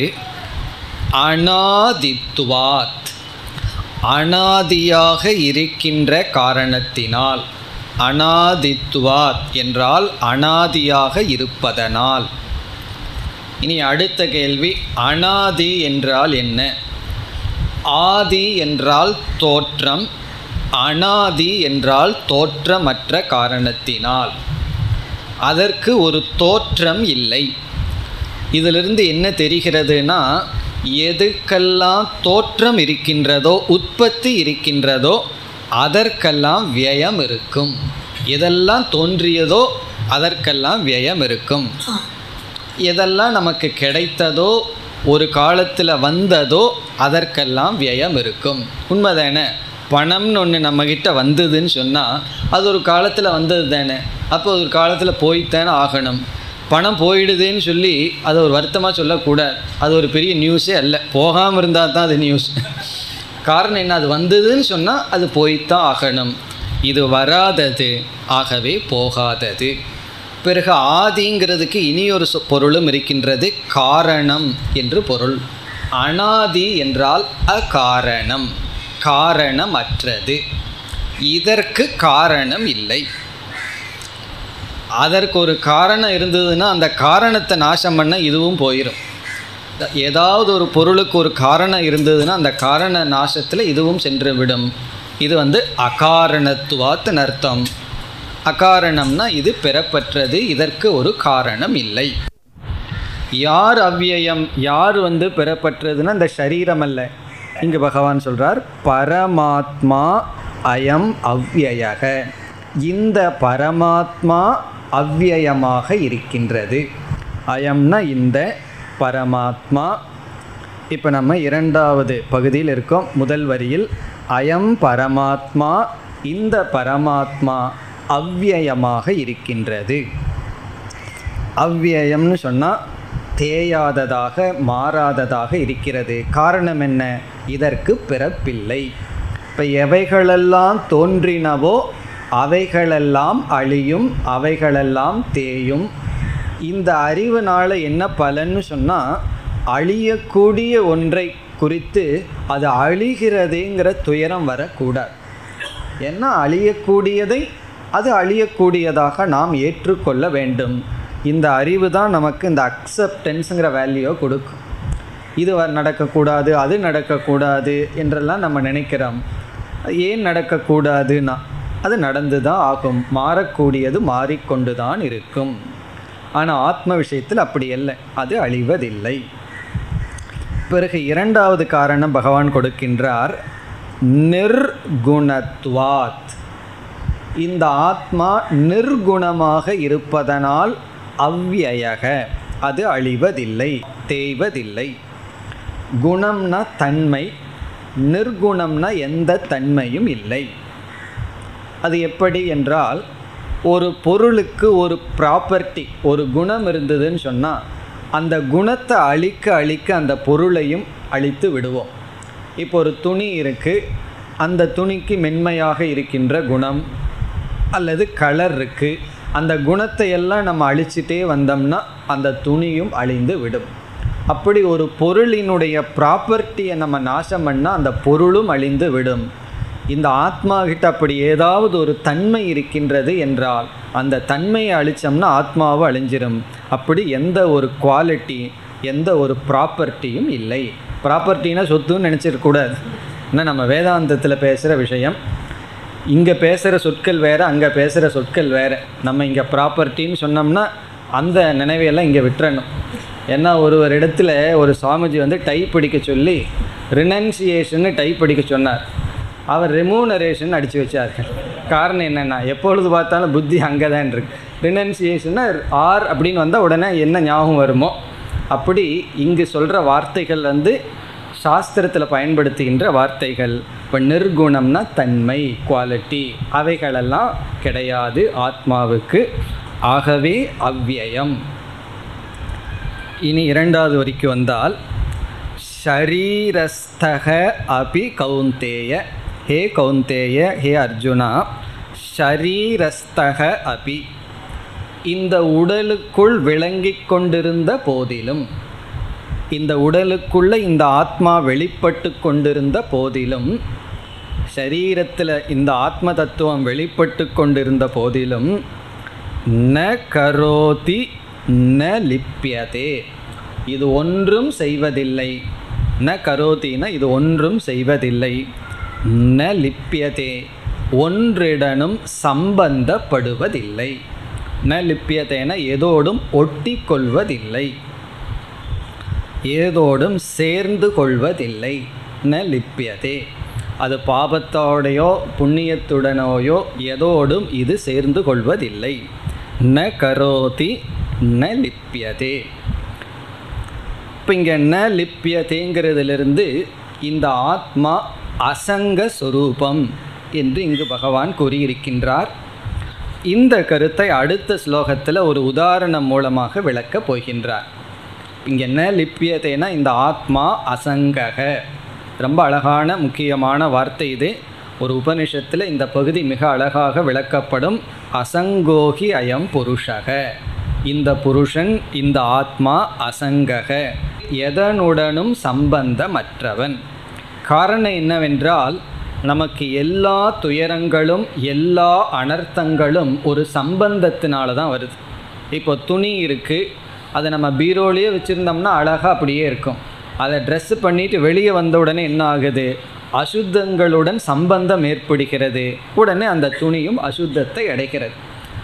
அனாதித்துவாத் அனாதியாக இருக்கின்ற காரணத்தினால் அனாதித்துவாத் என்றால் அனாதியாக இருப்பதனால் இனி அடுத்த கேள்வி அனாதி என்றால் என்ன ஆதி என்றால் தோற்றம் அனாதி என்றால் தோற்றமற்ற காரணத்தினால் அதற்கு ஒரு தோற்றம் இல்லை இதிலிருந்து என்ன தெரிகிறதுனா எதுக்கெல்லாம் தோற்றம் இருக்கின்றதோ உற்பத்தி இருக்கின்றதோ அதற்கெல்லாம் வியயம் இருக்கும் எதெல்லாம் தோன்றியதோ அதற்கெல்லாம் வியயம் இருக்கும் எதெல்லாம் நமக்கு கிடைத்ததோ ஒரு காலத்தில் வந்ததோ அதற்கெல்லாம் வியயம் இருக்கும் உண்மைதானே பணம்னு ஒன்று நம்மக்கிட்ட வந்ததுன்னு சொன்னால் அது ஒரு காலத்தில் வந்தது தானே அப்போ ஒரு காலத்தில் போய்த்தானே ஆகணும் பணம் போயிடுதுன்னு சொல்லி அதை ஒரு வருத்தமாக சொல்லக்கூடாது அது ஒரு பெரிய நியூஸே அல்ல போகாமல் இருந்தால் தான் அது நியூஸ் காரணம் என்ன அது வந்ததுன்னு சொன்னால் அது போய்த்தான் ஆகணும் இது வராதது ஆகவே போகாதது பிறகு ஆதிங்கிறதுக்கு இனி ஒரு சொ- பொருளும் இருக்கின்றது காரணம் என்று பொருள் அனாதி என்றால் அகாரணம் காரணமற்றது இதற்கு காரணம் இல்லை அதற்கு ஒரு காரணம் இருந்ததுன்னா அந்த காரணத்தை நாசம் பண்ண இதுவும் போயிடும் ஏதாவது ஒரு பொருளுக்கு ஒரு காரணம் இருந்ததுன்னா அந்த காரண நாசத்தில் இதுவும் சென்று விடும் இது வந்து அகாரணத்துவாத்துன்னு அர்த்தம் அகாரணம்னா இது பெறப்பட்டது இதற்கு ஒரு காரணம் இல்லை யார் அவ்வியம் யார் வந்து பெறப்பட்டதுன்னா இந்த சரீரம் அல்ல இங்கு பகவான் சொல்றார் பரமாத்மா அயம் அவ்யயக இந்த பரமாத்மா அவ்யயமாக இருக்கின்றது அயம்னா இந்த பரமாத்மா இப்போ நம்ம இரண்டாவது பகுதியில் இருக்கோம் முதல் வரியில் அயம் பரமாத்மா இந்த பரமாத்மா அவ்யயமாக இருக்கின்றது அவ்வியயம்னு சொன்னால் தேயாததாக மாறாததாக இருக்கிறது காரணம் என்ன இதற்கு பிறப்பில்லை இப்போ எவைகளெல்லாம் தோன்றினவோ அவைகளெல்லாம் அழியும் அவைகளெல்லாம் தேயும் இந்த அறிவுனால என்ன பலன்னு சொன்னால் அழியக்கூடிய ஒன்றை குறித்து அது அழிகிறதேங்கிற துயரம் வரக்கூடாது ஏன்னா அழியக்கூடியதை அது அழியக்கூடியதாக நாம் ஏற்றுக்கொள்ள வேண்டும் இந்த அறிவு தான் நமக்கு இந்த அக்செப்டன்ஸுங்கிற வேல்யூவை கொடுக்கும் இது வ- நடக்கக்கூடாது அது நடக்கக்கூடாது என்றெல்லாம் நம்ம நினைக்கிறோம் ஏன் நடக்கக்கூடாதுன்னா அது நடந்து தான் ஆகும் மாறக்கூடியது மாறிக்கொண்டு தான் இருக்கும் ஆனால் ஆத்ம விஷயத்தில் அப்படி இல்லை அது அழிவதில்லை பிறகு இரண்டாவது காரணம் பகவான் கொடுக்கின்றார் நிர்குணத்வாத் இந்த ஆத்மா நிர்குணமாக இருப்பதனால் அவ்யயக அது அழிவதில்லை தேய்வதில்லை குணம்னா தன்மை நிர்குணம்னா எந்த தன்மையும் இல்லை அது எப்படி என்றால் ஒரு பொருளுக்கு ஒரு ப்ராப்பர்ட்டி ஒரு குணம் இருந்ததுன்னு சொன்னால் அந்த குணத்தை அழிக்க அழிக்க அந்த பொருளையும் அழித்து விடுவோம் இப்போ ஒரு துணி இருக்குது அந்த துணிக்கு மென்மையாக இருக்கின்ற குணம் அல்லது கலர் இருக்குது அந்த குணத்தை எல்லாம் நம்ம அழிச்சிட்டே வந்தோம்னா அந்த துணியும் அழிந்து விடும் அப்படி ஒரு பொருளினுடைய ப்ராப்பர்ட்டியை நம்ம நாசம் பண்ணால் அந்த பொருளும் அழிந்து விடும் இந்த ஆத்மா கிட்ட அப்படி ஏதாவது ஒரு தன்மை இருக்கின்றது என்றால் அந்த தன்மையை அழிச்சோம்னா ஆத்மாவும் அழிஞ்சிரும் அப்படி எந்த ஒரு குவாலிட்டி எந்த ஒரு ப்ராப்பர்ட்டியும் இல்லை ப்ராப்பர்ட்டினா சொத்துன்னு நினச்சிடக்கூடாது ஏன்னா நம்ம வேதாந்தத்தில் பேசுகிற விஷயம் இங்கே பேசுகிற சொற்கள் வேறு அங்கே பேசுகிற சொற்கள் வேறு நம்ம இங்கே ப்ராப்பர்ட்டின்னு சொன்னோம்னா அந்த நினைவையெல்லாம் இங்கே விட்டுறணும் ஏன்னா ஒரு ஒரு இடத்துல ஒரு சுவாமிஜி வந்து டைப் படிக்க சொல்லி ரினன்சியேஷன்னு டைப் படிக்க சொன்னார் அவர் ரெமூனரேஷன் அடித்து வச்சார்கள் காரணம் என்னென்னா எப்பொழுது பார்த்தாலும் புத்தி அங்கே தான் இருக்கு ரினன்சியேஷன்னா ஆர் அப்படின்னு வந்தால் உடனே என்ன ஞாபகம் வருமோ அப்படி இங்கு சொல்கிற வார்த்தைகள் வந்து சாஸ்திரத்தில் பயன்படுத்துகின்ற வார்த்தைகள் இப்போ நிர்குணம்னா தன்மை குவாலிட்டி அவைகளெல்லாம் கிடையாது ஆத்மாவுக்கு ஆகவே அவ்வியம் இனி இரண்டாவது வரிக்கு வந்தால் ஷரீரஸ்தக அபி கௌந்தேய ஹே கௌந்தேய ஹே அர்ஜுனா ஷரீரஸ்தக அபி இந்த உடலுக்குள் விளங்கிக் கொண்டிருந்த போதிலும் இந்த உடலுக்குள்ள இந்த ஆத்மா வெளிப்பட்டு கொண்டிருந்த போதிலும் சரீரத்தில் இந்த ஆத்ம தத்துவம் வெளிப்பட்டு கொண்டிருந்த போதிலும் ந கரோதி ந லிப்பியதே இது ஒன்றும் செய்வதில்லை ந கரோதினா இது ஒன்றும் செய்வதில்லை ந லிப்பியதே ஒன்றிடனும் சம்பந்தப்படுவதில்லை ந லிப்பியதேன எதோடும் ஒட்டி கொள்வதில்லை ஏதோடும் சேர்ந்து கொள்வதில்லை ந லிப்பியதே அது பாபத்தோடையோ புண்ணியத்துடனோயோ எதோடும் இது சேர்ந்து கொள்வதில்லை ந கரோதி ந லிப்பியதே இப்போ இங்கே ந லிப்பியதேங்கிறதுலேருந்து இந்த ஆத்மா அசங்க சொரூபம் என்று இங்கு பகவான் கூறியிருக்கின்றார் இந்த கருத்தை அடுத்த ஸ்லோகத்தில் ஒரு உதாரணம் மூலமாக விளக்கப் போகின்றார் இங்கே என்ன லிப்பியதேனா இந்த ஆத்மா அசங்கக ரொம்ப அழகான முக்கியமான வார்த்தை இது ஒரு உபனிஷத்தில் இந்த பகுதி மிக அழகாக விளக்கப்படும் அசங்கோகி அயம் புருஷக இந்த புருஷன் இந்த ஆத்மா அசங்கக எதனுடனும் சம்பந்தமற்றவன் காரணம் என்னவென்றால் நமக்கு எல்லா துயரங்களும் எல்லா அனர்த்தங்களும் ஒரு சம்பந்தத்தினால தான் வருது இப்போ துணி இருக்குது அதை நம்ம பீரோலேயே வச்சுருந்தோம்னா அழகாக அப்படியே இருக்கும் அதை ட்ரெஸ்ஸு பண்ணிட்டு வெளியே வந்த உடனே என்ன ஆகுது அசுத்தங்களுடன் சம்பந்தம் ஏற்படுகிறது உடனே அந்த துணியும் அசுத்தத்தை அடைக்கிறது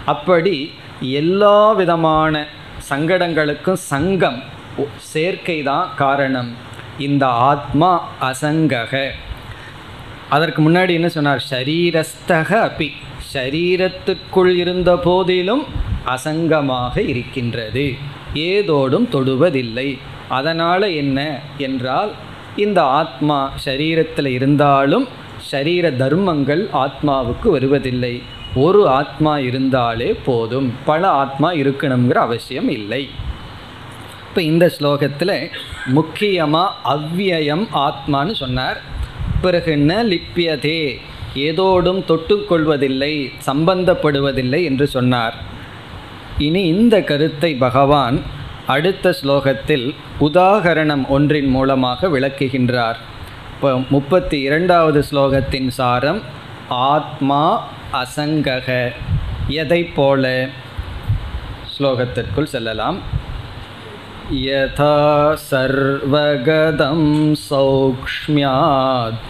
அப்படி எல்லா விதமான சங்கடங்களுக்கும் சங்கம் ஒ- சேர்க்கை தான் காரணம் இந்த ஆத்மா அசங்கக அதற்கு முன்னாடி என்ன சொன்னார் ஷரீரஸ்தக அப்பி ஷரீரத்துக்குள் இருந்த போதிலும் அசங்கமாக இருக்கின்றது ஏதோடும் தொடுவதில்லை அதனால் என்ன என்றால் இந்த ஆத்மா ஷரீரத்தில் இருந்தாலும் ஷரீர தர்மங்கள் ஆத்மாவுக்கு வருவதில்லை ஒரு ஆத்மா இருந்தாலே போதும் பல ஆத்மா இருக்கணுங்கிற அவசியம் இல்லை இப்போ இந்த ஸ்லோகத்தில் முக்கியமாக அவ்வியம் ஆத்மான்னு சொன்னார் பிறகு ந லிப்பியதே ஏதோடும் தொட்டுக்கொள்வதில்லை சம்பந்தப்படுவதில்லை என்று சொன்னார் இனி இந்த கருத்தை பகவான் அடுத்த ஸ்லோகத்தில் உதாகரணம் ஒன்றின் மூலமாக விளக்குகின்றார் இப்போ முப்பத்தி இரண்டாவது ஸ்லோகத்தின் சாரம் ஆத்மா அசங்கக எதை போல ஸ்லோகத்திற்குள் செல்லலாம் यथा सर्वगतं सौक्ष्म्यात्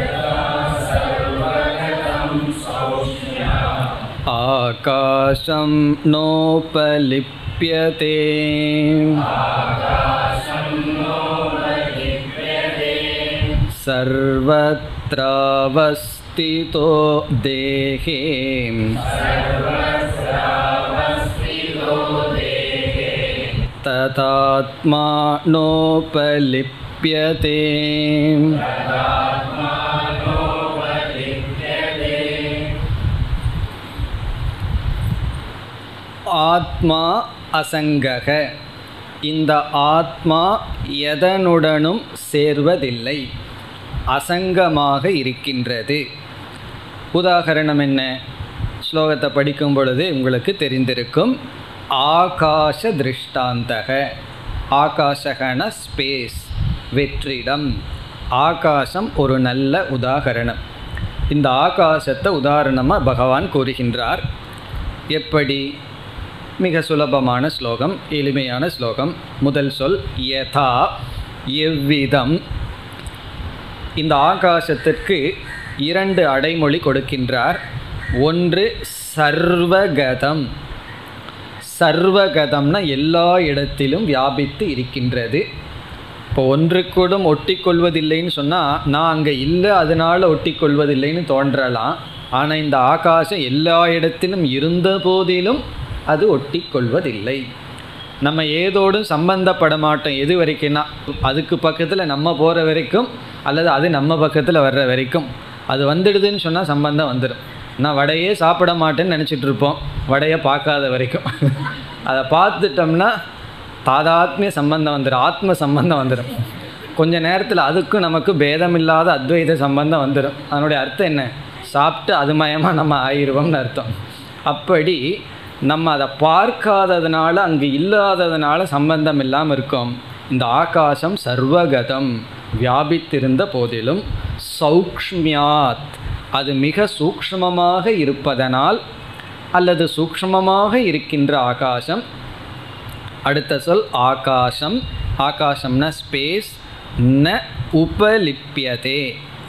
आकाशं नोपलिप्यते सर्वत्रावस्थितो देहे तथात्मानोपलिप्यते ஆத்மா அசங்கக இந்த ஆத்மா எதனுடனும் சேர்வதில்லை அசங்கமாக இருக்கின்றது உதாகரணம் என்ன ஸ்லோகத்தை படிக்கும் பொழுது உங்களுக்கு தெரிந்திருக்கும் ஆகாச திருஷ்டாந்தக ஆகாசகன ஸ்பேஸ் வெற்றிடம் ஆகாசம் ஒரு நல்ல உதாகரணம் இந்த ஆகாசத்தை உதாரணமாக பகவான் கூறுகின்றார் எப்படி மிக சுலபமான ஸ்லோகம் எளிமையான ஸ்லோகம் முதல் சொல் யதா எவ்விதம் இந்த ஆகாசத்திற்கு இரண்டு அடைமொழி கொடுக்கின்றார் ஒன்று சர்வகதம் சர்வகதம்னா எல்லா இடத்திலும் வியாபித்து இருக்கின்றது இப்போ ஒன்றுக்கூடும் ஒட்டி கொள்வதில்லைன்னு சொன்னால் நான் அங்கே இல்லை அதனால் ஒட்டி கொள்வதில்லைன்னு தோன்றலாம் ஆனால் இந்த ஆகாசம் எல்லா இடத்திலும் இருந்த போதிலும் அது ஒட்டி கொள்வதில்லை நம்ம ஏதோடும் சம்பந்தப்பட மாட்டோம் எது வரைக்கும்னா அதுக்கு பக்கத்தில் நம்ம போகிற வரைக்கும் அல்லது அது நம்ம பக்கத்தில் வர்ற வரைக்கும் அது வந்துடுதுன்னு சொன்னால் சம்பந்தம் வந்துடும் நான் வடையே சாப்பிட மாட்டேன்னு நினச்சிட்டு இருப்போம் வடையை பார்க்காத வரைக்கும் அதை பார்த்துட்டோம்னா தாதாத்மிய சம்பந்தம் வந்துடும் ஆத்ம சம்பந்தம் வந்துடும் கொஞ்ச நேரத்தில் அதுக்கும் நமக்கு பேதமில்லாத அத்வைத சம்பந்தம் வந்துடும் அதனுடைய அர்த்தம் என்ன சாப்பிட்டு அது மயமாக நம்ம ஆயிடுவோம்னு அர்த்தம் அப்படி நம்ம அதை பார்க்காததுனால அங்கு இல்லாததுனால சம்பந்தம் இல்லாமல் இருக்கோம் இந்த ஆகாசம் சர்வகதம் வியாபித்திருந்த போதிலும் சௌக்ஷ்மியாத் அது மிக சூக்ஷ்மமாக இருப்பதனால் அல்லது சூக்ஷ்மமாக இருக்கின்ற ஆகாசம் அடுத்த சொல் ஆகாசம் ஆகாசம்னா ஸ்பேஸ் ந உபலிப்பியதே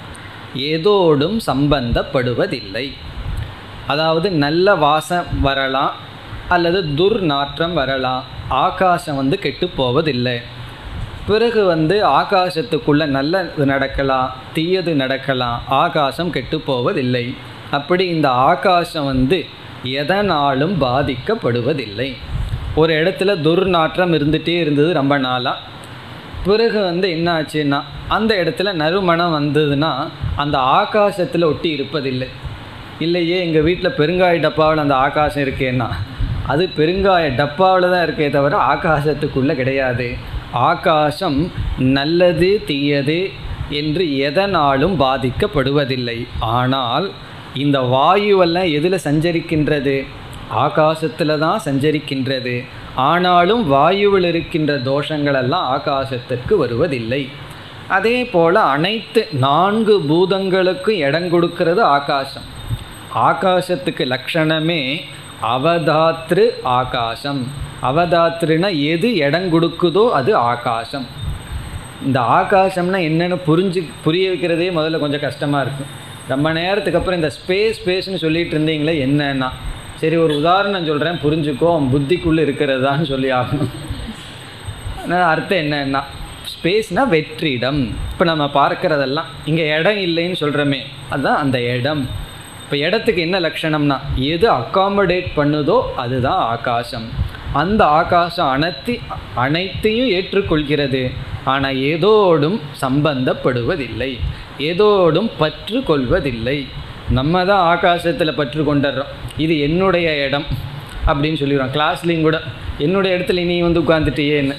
ஏதோடும் சம்பந்தப்படுவதில்லை அதாவது நல்ல வாசம் வரலாம் அல்லது துர்நாற்றம் வரலாம் ஆகாசம் வந்து கெட்டு போவதில்லை பிறகு வந்து ஆகாசத்துக்குள்ளே நல்லது நடக்கலாம் தீயது நடக்கலாம் ஆகாசம் கெட்டு போவதில்லை அப்படி இந்த ஆகாசம் வந்து எதனாலும் பாதிக்கப்படுவதில்லை ஒரு இடத்துல துர்நாற்றம் இருந்துகிட்டே இருந்தது ரொம்ப நாளாக பிறகு வந்து என்ன ஆச்சுன்னா அந்த இடத்துல நறுமணம் வந்ததுன்னா அந்த ஆகாசத்தில் ஒட்டி இருப்பதில்லை இல்லையே எங்கள் வீட்டில் பெருங்காய டப்பாவில் அந்த ஆகாசம் இருக்கேன்னா அது பெருங்காய டப்பாவில் தான் இருக்கே தவிர ஆகாசத்துக்குள்ளே கிடையாது ஆகாசம் நல்லது தீயது என்று எதனாலும் பாதிக்கப்படுவதில்லை ஆனால் இந்த வாயுவெல்லாம் எதில் சஞ்சரிக்கின்றது ஆகாசத்தில் தான் சஞ்சரிக்கின்றது ஆனாலும் வாயுவில் இருக்கின்ற தோஷங்களெல்லாம் ஆகாசத்திற்கு வருவதில்லை அதே போல் அனைத்து நான்கு பூதங்களுக்கும் இடம் கொடுக்கிறது ஆகாசம் ஆகாசத்துக்கு லட்சணமே அவதாத்ரு ஆகாசம் அவதாத்ருனா எது இடம் கொடுக்குதோ அது ஆகாசம் இந்த ஆகாசம்னா என்னென்னு புரிஞ்சு புரிய வைக்கிறதே முதல்ல கொஞ்சம் கஷ்டமாக இருக்கும் ரொம்ப நேரத்துக்கு அப்புறம் இந்த ஸ்பேஸ் ஸ்பேஸ்னு சொல்லிட்டு இருந்தீங்களே என்னன்னா சரி ஒரு உதாரணம் சொல்கிறேன் புரிஞ்சுக்கோ புத்திக்குள்ளே இருக்கிறதான்னு சொல்லி ஆகணும் ஆனால் அர்த்தம் என்னன்னா ஸ்பேஸ்னால் வெற்றிடம் இப்போ நம்ம பார்க்குறதெல்லாம் இங்கே இடம் இல்லைன்னு சொல்கிறோமே அதுதான் அந்த இடம் இப்போ இடத்துக்கு என்ன லட்சணம்னா எது அக்காமடேட் பண்ணுதோ அதுதான் ஆகாசம் அந்த ஆகாசம் அனைத்தி அனைத்தையும் ஏற்றுக்கொள்கிறது ஆனால் ஏதோடும் சம்பந்தப்படுவதில்லை ஏதோடும் பற்று கொள்வதில்லை நம்ம தான் ஆகாசத்தில் பற்று கொண்டுடுறோம் இது என்னுடைய இடம் அப்படின்னு சொல்லிடுறோம் கிளாஸ்லேயும் கூட என்னுடைய இடத்துல நீ வந்து உட்காந்துட்டியேன்னு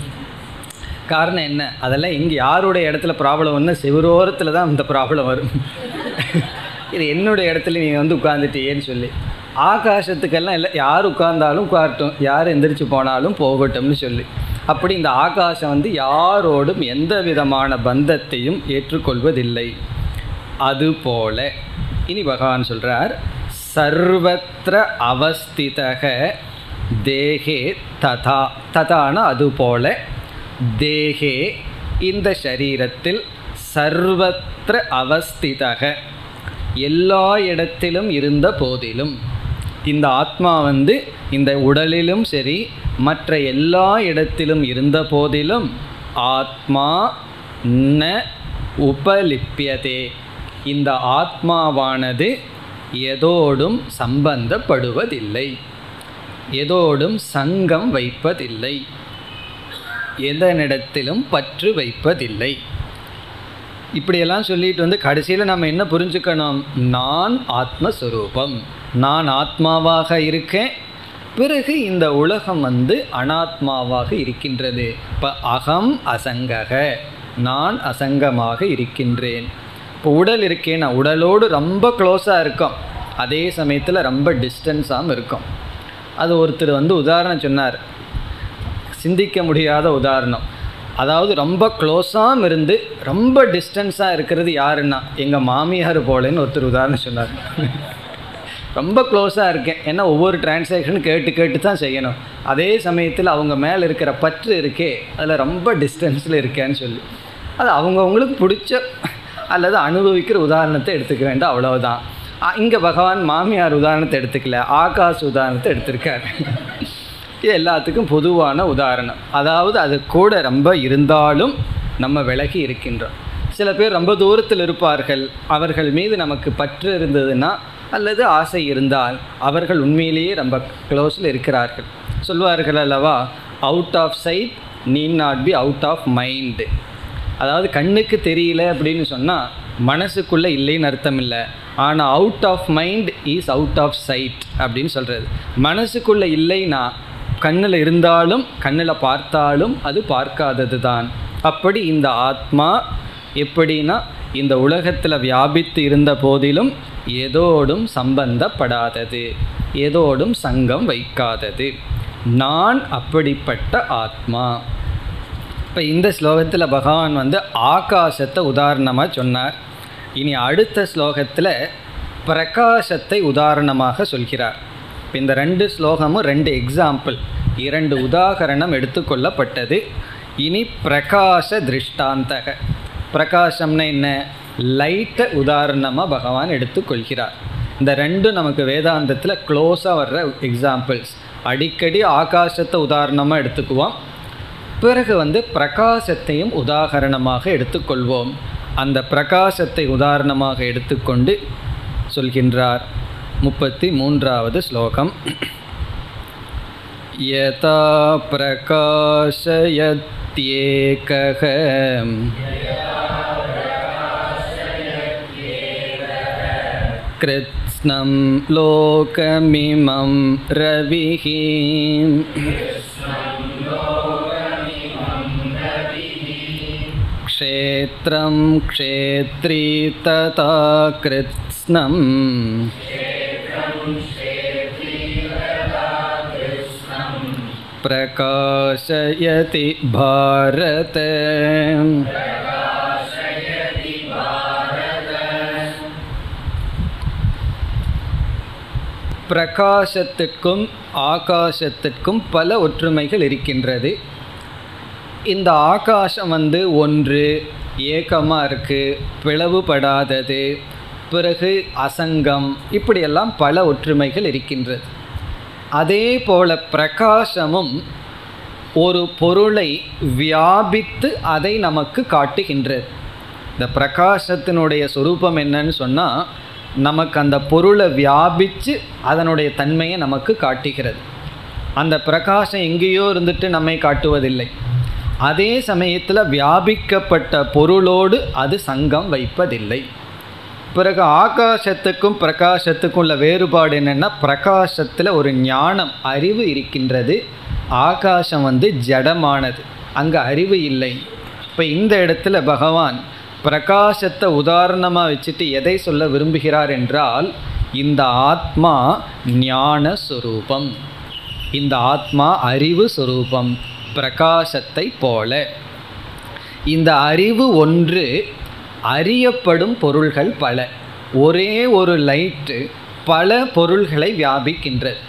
காரணம் என்ன அதெல்லாம் எங்கே யாருடைய இடத்துல ப்ராப்ளம் வந்து சிவரோரத்தில் தான் அந்த ப்ராப்ளம் வரும் இது என்னுடைய இடத்துல நீ வந்து உட்காந்துட்டியேன்னு சொல்லி ஆகாசத்துக்கெல்லாம் இல்லை யார் உட்கார்ந்தாலும் உட்காரட்டும் யார் எந்திரிச்சு போனாலும் போகட்டும்னு சொல்லி அப்படி இந்த ஆகாசம் வந்து யாரோடும் எந்த விதமான பந்தத்தையும் ஏற்றுக்கொள்வதில்லை அதுபோல இனி பகவான் சொல்கிறார் சர்வத்திர அவஸ்திதக தேகே ததா ததான அதுபோல தேகே இந்த சரீரத்தில் சர்வத்திர அவஸ்திதக எல்லா இடத்திலும் இருந்த போதிலும் இந்த ஆத்மா வந்து இந்த உடலிலும் சரி மற்ற எல்லா இடத்திலும் இருந்த போதிலும் ஆத்மா ந உபலிப்பியதே இந்த ஆத்மாவானது எதோடும் சம்பந்தப்படுவதில்லை எதோடும் சங்கம் வைப்பதில்லை எதனிடத்திலும் பற்று வைப்பதில்லை இப்படியெல்லாம் சொல்லிட்டு வந்து கடைசியில் நம்ம என்ன புரிஞ்சுக்கணும் நான் ஆத்மஸ்வரூபம் நான் ஆத்மாவாக இருக்கேன் பிறகு இந்த உலகம் வந்து அனாத்மாவாக இருக்கின்றது இப்போ அகம் அசங்கக நான் அசங்கமாக இருக்கின்றேன் இப்போ உடல் இருக்கேன் நான் உடலோடு ரொம்ப க்ளோஸாக இருக்கோம் அதே சமயத்தில் ரொம்ப டிஸ்டன்ஸாகவும் இருக்கும் அது ஒருத்தர் வந்து உதாரணம் சொன்னார் சிந்திக்க முடியாத உதாரணம் அதாவது ரொம்ப க்ளோஸாகவும் இருந்து ரொம்ப டிஸ்டன்ஸாக இருக்கிறது யாருன்னா எங்கள் மாமியார் போலன்னு ஒருத்தர் உதாரணம் சொன்னார் ரொம்ப க்ளோஸாக இருக்கேன் ஏன்னா ஒவ்வொரு டிரான்சாக்ஷனும் கேட்டு கேட்டு தான் செய்யணும் அதே சமயத்தில் அவங்க மேலே இருக்கிற பற்று இருக்கே அதில் ரொம்ப டிஸ்டன்ஸில் இருக்கேன்னு சொல்லி அது அவங்கவுங்களுக்கு பிடிச்ச அல்லது அனுபவிக்கிற உதாரணத்தை எடுத்துக்க வேண்டாம் அவ்வளவுதான் இங்கே பகவான் மாமியார் உதாரணத்தை எடுத்துக்கல ஆகாஷ் உதாரணத்தை எடுத்திருக்கார் இது எல்லாத்துக்கும் பொதுவான உதாரணம் அதாவது அது கூட ரொம்ப இருந்தாலும் நம்ம விலகி இருக்கின்றோம் சில பேர் ரொம்ப தூரத்தில் இருப்பார்கள் அவர்கள் மீது நமக்கு பற்று இருந்ததுன்னா அல்லது ஆசை இருந்தால் அவர்கள் உண்மையிலேயே ரொம்ப க்ளோஸில் இருக்கிறார்கள் சொல்வார்கள் அல்லவா out of sight need not be out of mind அதாவது கண்ணுக்கு தெரியல அப்படின்னு சொன்னால் மனசுக்குள்ளே இல்லைன்னு அர்த்தம் இல்லை ஆனால் out of mind is out of sight அப்படின்னு சொல்கிறது மனசுக்குள்ளே இல்லைன்னா கண்ணில் இருந்தாலும் கண்ணில் பார்த்தாலும் அது பார்க்காதது தான் அப்படி இந்த ஆத்மா எப்படின்னா இந்த உலகத்தில் வியாபித்து இருந்த போதிலும் ஏதோடும் சம்பந்தப்படாதது ஏதோடும் சங்கம் வைக்காதது நான் அப்படிப்பட்ட ஆத்மா இப்போ இந்த ஸ்லோகத்தில் பகவான் வந்து ஆகாசத்தை உதாரணமாக சொன்னார் இனி அடுத்த ஸ்லோகத்தில் பிரகாசத்தை உதாரணமாக சொல்கிறார் இப்போ இந்த ரெண்டு ஸ்லோகமும் ரெண்டு எக்ஸாம்பிள் இரண்டு உதாகரணம் எடுத்துக்கொள்ளப்பட்டது இனி பிரகாச திருஷ்டாந்தக பிரகாசம்னா என்ன லைட்டை உதாரணமாக பகவான் எடுத்துக்கொள்கிறார் இந்த ரெண்டும் நமக்கு வேதாந்தத்தில் க்ளோஸாக வர்ற எக்ஸாம்பிள்ஸ் அடிக்கடி ஆகாசத்தை உதாரணமாக எடுத்துக்குவோம் பிறகு வந்து பிரகாசத்தையும் உதாகரணமாக எடுத்துக்கொள்வோம் அந்த பிரகாசத்தை உதாரணமாக எடுத்துக்கொண்டு சொல்கின்றார் முப்பத்தி மூன்றாவது ஸ்லோகம் யதா பிரகாஷயத்யேகः कृत्स्नं लोकमिमं रविः क्षेत्रं क्षेत्री तथा कृत्स्नम् प्रकाशयति भारत பிரகாசத்திற்கும் ஆகாசத்திற்கும் பல ஒற்றுமைகள் இருக்கின்றது இந்த ஆகாசம் வந்து ஒன்று ஏக்கமாக இருக்குது பிளவுபடாதது பிறகு அசங்கம் இப்படியெல்லாம் பல ஒற்றுமைகள் இருக்கின்றது அதே போல பிரகாசமும் ஒரு பொருளை வியாபித்து அதை நமக்கு காட்டுகின்றது இந்த பிரகாசத்தினுடைய சொரூபம் என்னன்னு சொன்னால் நமக்கு அந்த பொருளை வியாபித்து அதனுடைய தன்மையை நமக்கு காட்டுகிறது அந்த பிரகாசம் எங்கேயோ இருந்துட்டு நம்மை காட்டுவதில்லை அதே சமயத்தில் வியாபிக்கப்பட்ட பொருளோடு அது சங்கம் வைப்பதில்லை பிறகு ஆகாசத்துக்கும் பிரகாசத்துக்கும் உள்ள வேறுபாடு என்னென்னா பிரகாசத்தில் ஒரு ஞானம் அறிவு இருக்கின்றது ஆகாசம் வந்து ஜடமானது அங்கே அறிவு இல்லை இப்போ இந்த இடத்துல பகவான் பிரகாசத்தை உதாரணமாக வச்சுட்டு எதை சொல்ல விரும்புகிறார் என்றால் இந்த ஆத்மா ஞான சுரூபம் இந்த ஆத்மா அறிவு சுரூபம் பிரகாசத்தை போல இந்த அறிவு ஒன்று அறியப்படும் பொருள்கள் பல ஒரே ஒரு லைட்டு பல பொருள்களை வியாபிக்கின்றது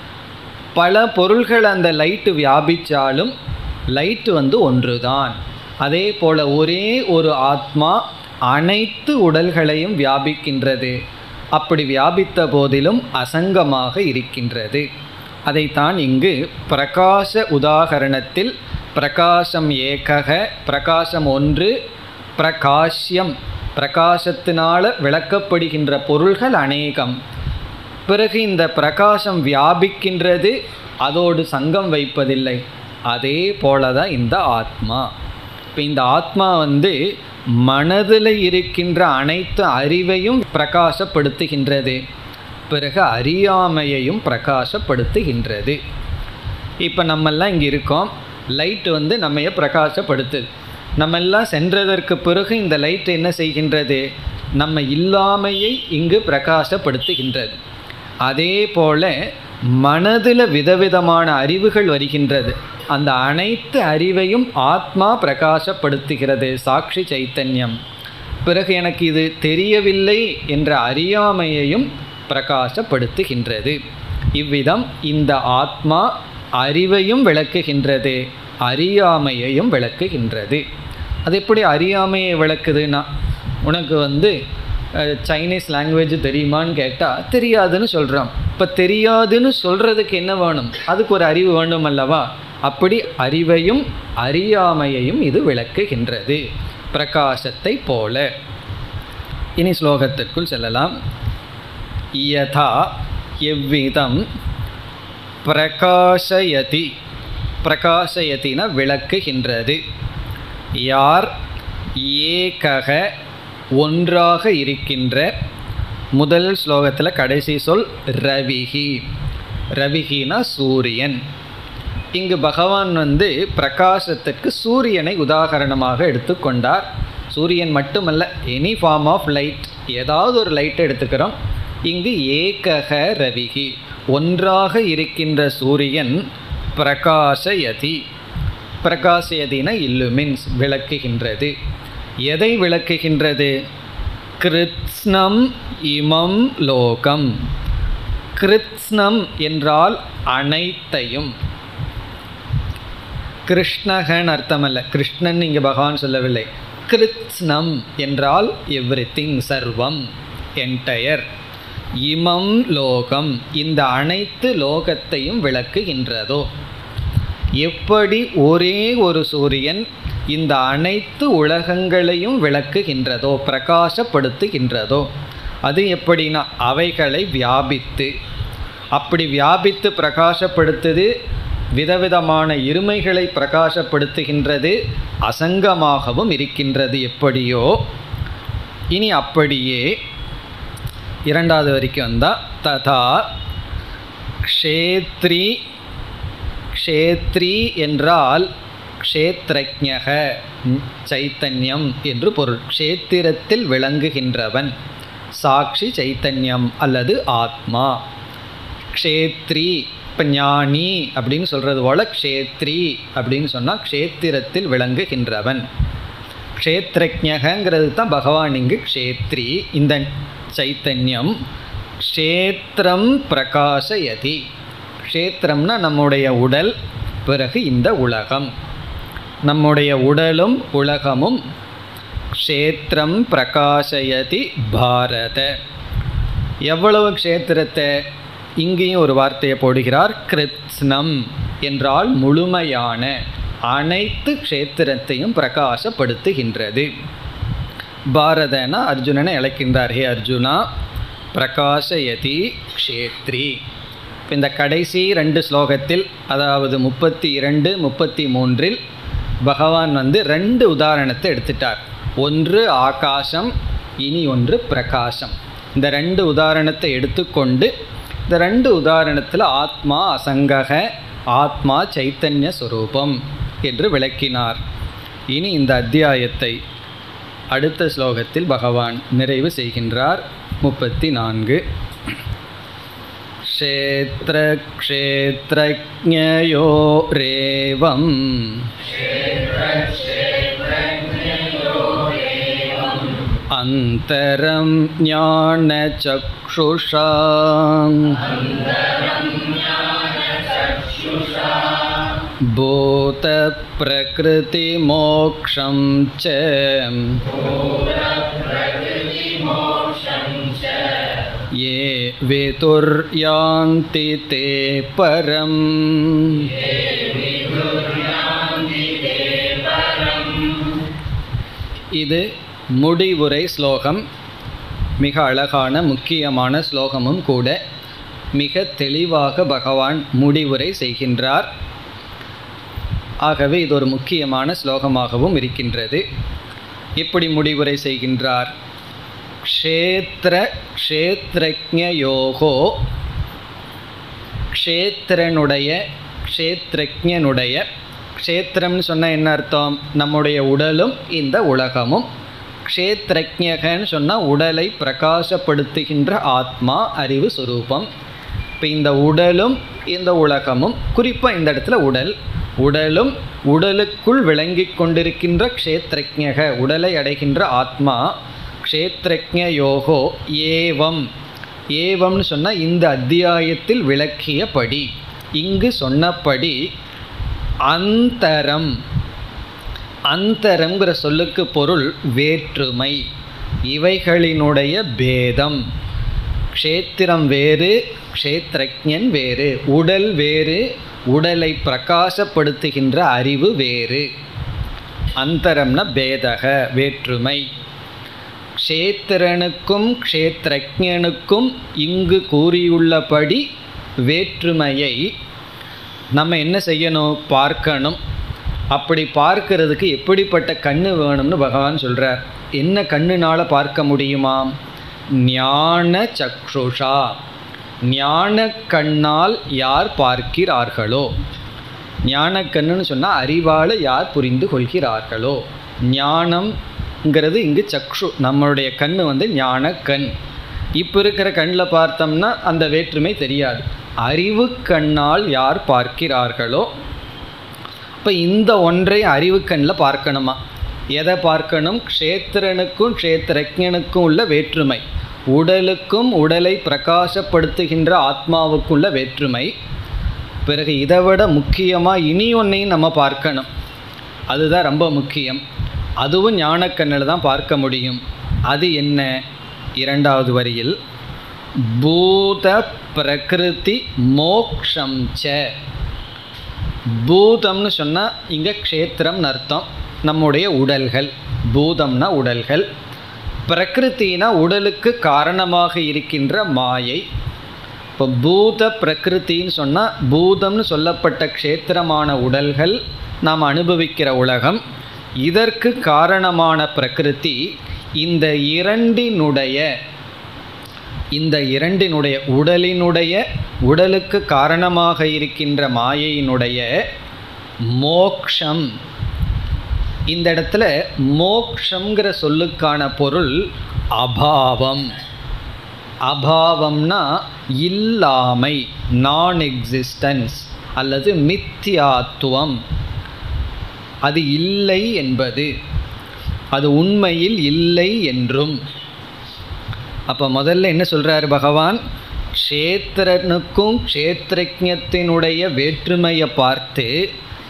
பல பொருள்கள் அந்த லைட்டு வியாபித்தாலும் லைட்டு வந்து ஒன்றுதான் அதே போல் ஒரே ஒரு ஆத்மா அனைத்து உடல்களையும் வியாபிக்கின்றது அப்படி வியாபித்த போதிலும் அசங்கமாக இருக்கின்றது அதைத்தான் இங்கு பிரகாச உதாகரணத்தில் பிரகாசம் ஏகக பிரகாசம் ஒன்று பிரகாஷ்யம் பிரகாசத்தினால விளக்கப்படுகின்ற பொருள்கள் அநேகம் பிறகு இந்த பிரகாசம் வியாபிக்கின்றது அதோடு சங்கம் வைப்பதில்லை அதே போல தான் இந்த ஆத்மா இப்போ இந்த ஆத்மா வந்து மனதில் இருக்கின்ற அனைத்து அறிவையும் பிரகாசப்படுத்துகின்றது பிறகு அறியாமையையும் பிரகாசப்படுத்துகின்றது இப்போ நம்மெல்லாம் இங்கே இருக்கோம் லைட் வந்து நம்மைய பிரகாசப்படுத்துது நம்ம எல்லாம் சென்றதற்கு பிறகு இந்த லைட் என்ன செய்கின்றது நம்ம இல்லாமையை இங்கு பிரகாசப்படுத்துகின்றது அதே போல மனதில் விதவிதமான அறிவுகள் வருகின்றது அந்த அனைத்து அறிவையும் ஆத்மா பிரகாசப்படுத்துகிறது சாட்சி சைத்தன்யம் பிறகு எனக்கு இது தெரியவில்லை என்ற அறியாமையையும் பிரகாசப்படுத்துகின்றது இவ்விதம் இந்த ஆத்மா அறிவையும் விளக்குகின்றது அறியாமையையும் விளக்குகின்றது அது எப்படி அறியாமையை விளக்குதுன்னா உனக்கு வந்து அஹ், சைனீஸ் லாங்குவேஜ் தெரியுமான்னு கேட்டால் தெரியாதுன்னு சொல்கிறோம் இப்போ தெரியாதுன்னு சொல்கிறதுக்கு என்ன வேணும் அதுக்கு ஒரு அறிவு வேண்டும் அல்லவா அப்படி அறிவையும் அறியாமையையும் இது விளக்குகின்றது பிரகாசத்தை போல இனி ஸ்லோகத்திற்குள் செல்லலாம் யதா எவ்விதம் பிரகாசயதி பிரகாசயத்தின விளக்குகின்றது யார் ஏகக ஒன்றாக இருக்கின்ற முதல் ஸ்லோகத்தில் கடைசி சொல் ரவிகி ரவிகினா சூரியன் இங்கு பகவான் வந்து பிரகாசத்திற்கு சூரியனை உதாகரணமாக எடுத்துக்கொண்டார் சூரியன் மட்டுமல்ல எனி ஃபார்ம் ஆஃப் லைட் ஏதாவது ஒரு லைட் எடுத்துக்கிறோம் இங்கு ஏகக ரவிகி ஒன்றாக இருக்கின்ற சூரியன் பிரகாசயதி பிரகாசயதின இல்லுமின்ஸ் விளக்குகின்றது எதை விளக்குகின்றது கிருத்ஸ்னம் இமம் லோகம் கிருத்ஸ்னம் என்றால் அனைத்தையும் கிருஷ்ணகன் அர்த்தமல்ல கிருஷ்ணன் இங்கே பகவான் சொல்லவில்லை கிருத்ஸ்னம் என்றால் எவ்ரி திங் சர்வம் என்டையர் இமம் லோகம் இந்த அனைத்து லோகத்தையும் விளக்குகின்றதோ எப்படி ஒரே ஒரு சூரியன் இந்த அனைத்து உலகங்களையும் விளக்குகின்றதோ பிரகாசப்படுத்துகின்றதோ அது எப்படின்னா அவைகளை வியாபித்து அப்படி வியாபித்து பிரகாசப்படுத்துது விதவிதமான இருமைகளை பிரகாசப்படுத்துகின்றது அசங்கமாகவும் இருக்கின்றது எப்படியோ இனி அப்படியே இரண்டாவது வரைக்கும் வந்தால் ததா க்ஷேத்ரி க்ஷேத்ரி என்றால் க்ஷேத்ரஜக சைத்தன்யம் என்று பொருள் க்ஷேத்திரத்தில் விளங்குகின்றவன் சாட்சி சைத்தன்யம் அல்லது ஆத்மா க்ஷேத்ரி இப்போ ஞானி அப்படின்னு சொல்கிறது போல க்ஷேத்ரி அப்படின்னு சொன்னால் க்ஷேத்திரத்தில் விளங்குகின்றவன் க்ஷேத்ரஜகங்கிறது தான் பகவான் இங்கு க்ஷேத்ரி இந்த சைத்தன்யம் க்ஷேத்திரம் பிரகாசயதி க்ஷேத்திரம்னா நம்முடைய உடல் பிறகு இந்த உலகம் நம்முடைய உடலும் உலகமும் க்ஷேத்திரம் பிரகாசயதி பாரத எவ்வளவு க்ஷேத்திரத்தை இங்கேயும் ஒரு வார்த்தையை போடுகிறார் கிருத்ஸ்னம் என்றால் முழுமையான அனைத்து க்ஷேத்திரத்தையும் பிரகாசப்படுத்துகின்றது பாரதனா அர்ஜுனனை அழைக்கின்றார் ஹே அர்ஜுனா பிரகாசயதி க்ஷேத்ரி இந்த கடைசி ரெண்டு ஸ்லோகத்தில் அதாவது முப்பத்தி இரண்டு முப்பத்தி மூன்றில் பகவான் வந்து ரெண்டு உதாரணத்தை எடுத்துட்டார் ஒன்று ஆகாசம் இனி ஒன்று பிரகாசம் இந்த ரெண்டு உதாரணத்தை எடுத்துக்கொண்டு இந்த ரெண்டு உதாரணத்தில் ஆத்மா அசங்கக ஆத்மா சைத்தன்ய சுரூபம் என்று விளக்கினார் இனி இந்த அத்தியாயத்தை அடுத்த ஸ்லோகத்தில் பகவான் நிறைவு செய்கின்றார் முப்பத்தி நான்கு क्षेत्रक्षेत्रज्ञयोरेवम् अन्तरं ज्ञानचक्षुषा भूतप्रकृतिमोक्षं च ये वितुर्यान्ति ते परम् இது முடிவுரை ஸ்லோகம் மிக அழகான முக்கியமான ஸ்லோகமும் கூட மிக தெளிவாக பகவான் முடிவுரை செய்கின்றார் ஆகவே இது ஒரு முக்கியமான ஸ்லோகமாகவும் இருக்கின்றது இப்படி முடிவுரை செய்கின்றார் க்ஷேத்திர க்ஷேத்ரஜயோகோ க்ஷேத்திரனுடைய க்ஷேத்ரஜனுடைய க்ஷேத்திரம்னு சொன்னால் என்ன அர்த்தம் நம்முடைய உடலும் இந்த உலகமும் க்ஷேத்ரஜகன்னு சொன்னால் உடலை பிரகாசப்படுத்துகின்ற ஆத்மா அறிவு சுரூபம் இப்போ இந்த உடலும் இந்த உலகமும் குறிப்பாக இந்த இடத்துல உடல் உடலும் உடலுக்குள் விளங்கி கொண்டிருக்கின்ற க்ஷேத்ரஜக உடலை அடைகின்ற ஆத்மா க்ஷேத்ரஜ யோகோ ஏவம் ஏவம்னு சொன்னால் இந்த அத்தியாயத்தில் விளக்கியபடி இங்கு சொன்னபடி அந்தரம் அந்தரங்கிற சொல்லுக்கு பொருள் வேற்றுமை இவைகளினுடைய பேதம் க்ஷேத்திரம் வேறு க்ஷேத்ரஜன் வேறு உடல் வேறு உடலை பிரகாசப்படுத்துகின்ற அறிவு வேறு அந்தரம்னா பேதக வேற்றுமை க்ஷேத்திரனுக்கும் க்ஷேத்ரஜனுக்கும் இங்கு கூறியுள்ளபடி வேற்றுமையை நம்ம என்ன செய்யணும் பார்க்கணும் அப்படி பார்க்கறதுக்கு எப்படிப்பட்ட கண்ணு வேணும்னு பகவான் சொல்கிறார் என்ன கண்ணுனால் பார்க்க முடியுமாம் ஞான சக்ஷுஷா ஞான கண்ணால் யார் பார்க்கிறார்களோ ஞான கண்ணுன்னு சொன்னால் அறிவால் யார் புரிந்து கொள்கிறார்களோ ஞானம்ங்கிறது இங்கு சக்ஷு நம்மளுடைய கண் வந்து ஞான கண் இப்போ இருக்கிற கண்ணில் பார்த்தோம்னா அந்த வேற்றுமை தெரியாது அறிவு கண்ணால் யார் பார்க்கிறார்களோ இப்போ இந்த ஒன்றை அறிவு கண்ணில் பார்க்கணுமா எதை பார்க்கணும் க்ஷேத்திரனுக்கும் க்ஷேத்திரஜனுக்கும் உள்ள வேற்றுமை உடலுக்கும் உடலை பிரகாசப்படுத்துகின்ற ஆத்மாவுக்குள்ள வேற்றுமை பிறகு இதை விட முக்கியமாக இனி ஒன்றையும் நம்ம பார்க்கணும் அதுதான் ரொம்ப முக்கியம் அதுவும் ஞானக்கண்ணில் தான் பார்க்க முடியும் அது என்ன இரண்டாவது வரியில் பூத பிரகிருதி மோக்ஷம் ச பூதம்னு சொன்னால் இங்கே க்ஷேத்திரம்னு அர்த்தம் நம்முடைய உடல்கள் பூதம்னா உடல்கள் பிரகிருத்தினா உடலுக்கு காரணமாக இருக்கின்ற மாயை இப்போ பூத பிரகிருத்தின்னு சொன்னால் பூதம்னு சொல்லப்பட்ட க்ஷேத்திரமான உடல்கள் நாம் அனுபவிக்கிற உலகம் இதற்கு காரணமான பிரகிருதி இந்த இரண்டினுடைய இந்த இரண்டினுடைய உடலினுடைய உடலுக்கு காரணமாக இருக்கின்ற மாயையினுடைய மோக்ஷம் இந்த இடத்துல மோக்ஷங்கிற சொல்லுக்கான பொருள் அபாவம் அபாவம்னா இல்லாமை நான் எக்ஸிஸ்டன்ஸ் அல்லது மித்தியாத்துவம் அது இல்லை என்பது அது உண்மையில் இல்லை என்றும் அப்போ முதல்ல என்ன சொல்கிறாரு பகவான் க்ஷேத்திரனுக்கும் க்ஷேத்திரஜத்தினுடைய வேற்றுமையை பார்த்து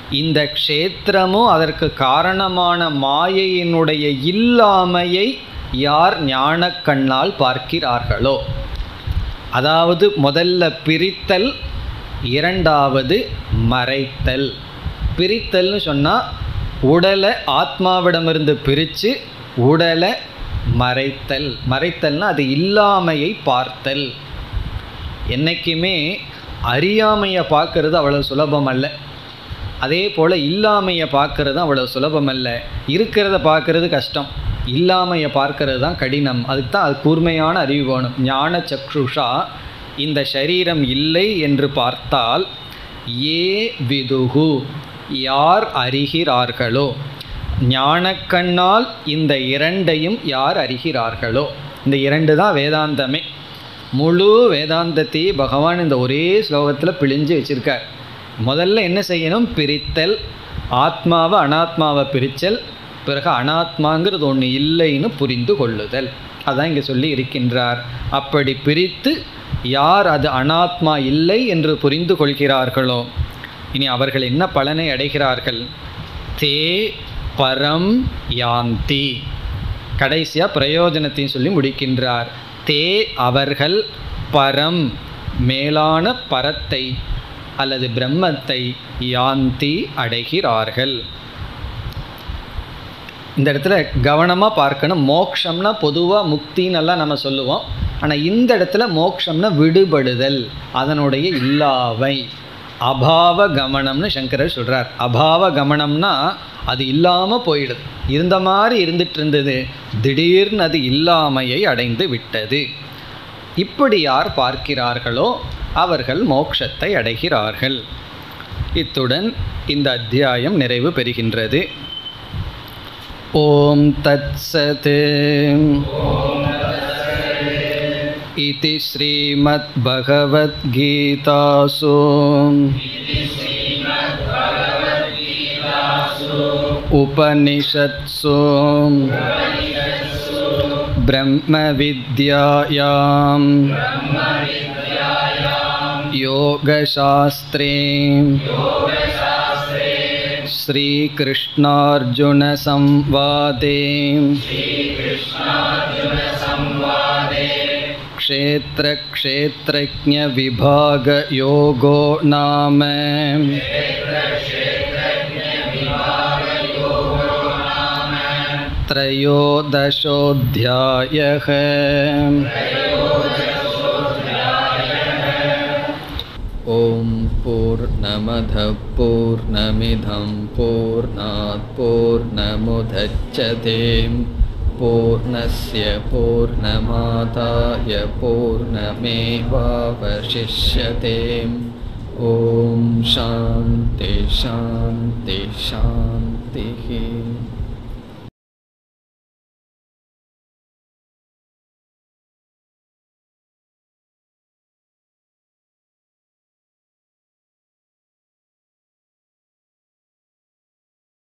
இந்த க்ஷேத்திரமும் அதற்கு காரணமான மாயையினுடைய இல்லாமையை யார் ஞானக்கண்ணால் பார்க்கிறார்களோ அதாவது முதல்ல பிரித்தல் இரண்டாவது மறைத்தல் பிரித்தல்னு சொன்னால் உடலை ஆத்மாவிடமிருந்து பிரித்து உடலை மறைத்தல் மறைத்தல்னா அது இல்லாமையை பார்த்தல் என்றைக்குமே அறியாமையை பார்க்கறது அவ்வளோ சுலபம் அல்ல அதே போல் இல்லாமையை பார்க்கறது அவ்வளோ சுலபம் அல்ல இருக்கிறத பார்க்கறது கஷ்டம் இல்லாமையை பார்க்கறது தான் கடினம் அதுக்கு தான் அது கூர்மையான அறிவு வேணும் ஞான சக்ஷுஷா இந்த சரீரம் இல்லை என்று பார்த்தால் ஏ விதுகு யார் அறிகிறார்களோ ஞானக்கண்ணால் இந்த இரண்டையும் யார் அறிகிறார்களோ இந்த இரண்டு தான் வேதாந்தமே முழு வேதாந்தத்தையே பகவான் இந்த ஒரே ஸ்லோகத்தில் பிழிஞ்சு வச்சிருக்கார் முதல்ல என்ன செய்யணும் பிரித்தல் ஆத்மாவை அனாத்மாவை பிரித்தல் பிறகு அனாத்மாங்கிறது ஒன்று இல்லைன்னு புரிந்து கொள்ளுதல் அதான் இங்கே சொல்லி இருக்கின்றார் அப்படி பிரித்து யார் அது அனாத்மா இல்லை என்று புரிந்து கொள்கிறார்களோ இனி அவர்கள் என்ன பலனை அடைகிறார்கள் தே பரம் யாந்தி கடைசியாக பிரயோஜனத்தையும் சொல்லி முடிக்கின்றார் தே அவர்கள் பரம் மேலான பரத்தை அல்லது பிரம்மத்தை யாந்தி அடைகிறார்கள் இந்த இடத்துல கவனமாக பார்க்கணும் மோக்ஷம்னா பொதுவாக முக்தின்னெல்லாம் நம்ம சொல்லுவோம் ஆனால் இந்த இடத்துல மோக்ஷம்னா விடுபடுதல் அதனுடைய இல்லாவை அபாவ கமனம்னு சங்கரர் சொல்கிறார் அபாவ கமனம்னா அது இல்லாமல் போயிடுது இருந்த மாதிரி இருந்துட்டு இருந்தது திடீர்னு அது இல்லாமையை அடைந்து விட்டது இப்படி யார் பார்க்கிறார்களோ அவர்கள் மோட்சத்தை அடைகிறார்கள் இத்துடன் இந்த அத்தியாயம் நிறைவு பெறுகின்றது ஓம் தத்சத் इति श्रीमद्भगवद्गीतासु उपनिषत्सु ब्रह्मविद्यायां योगशास्त्रे श्रीकृष्णार्जुनसंवादे क्षेत्रक्षेत्रज्ञविभागयोगो नाम त्रयोदशोऽध्यायः ॐ पूर्णमधः पूर्णमिधं पूर्णात् पूर्णमुदच्छते पूर्णस्य पूर्णमादाय पूर्णमेवावशिष्यते ॐ शान्ति शान्ति शान्तिः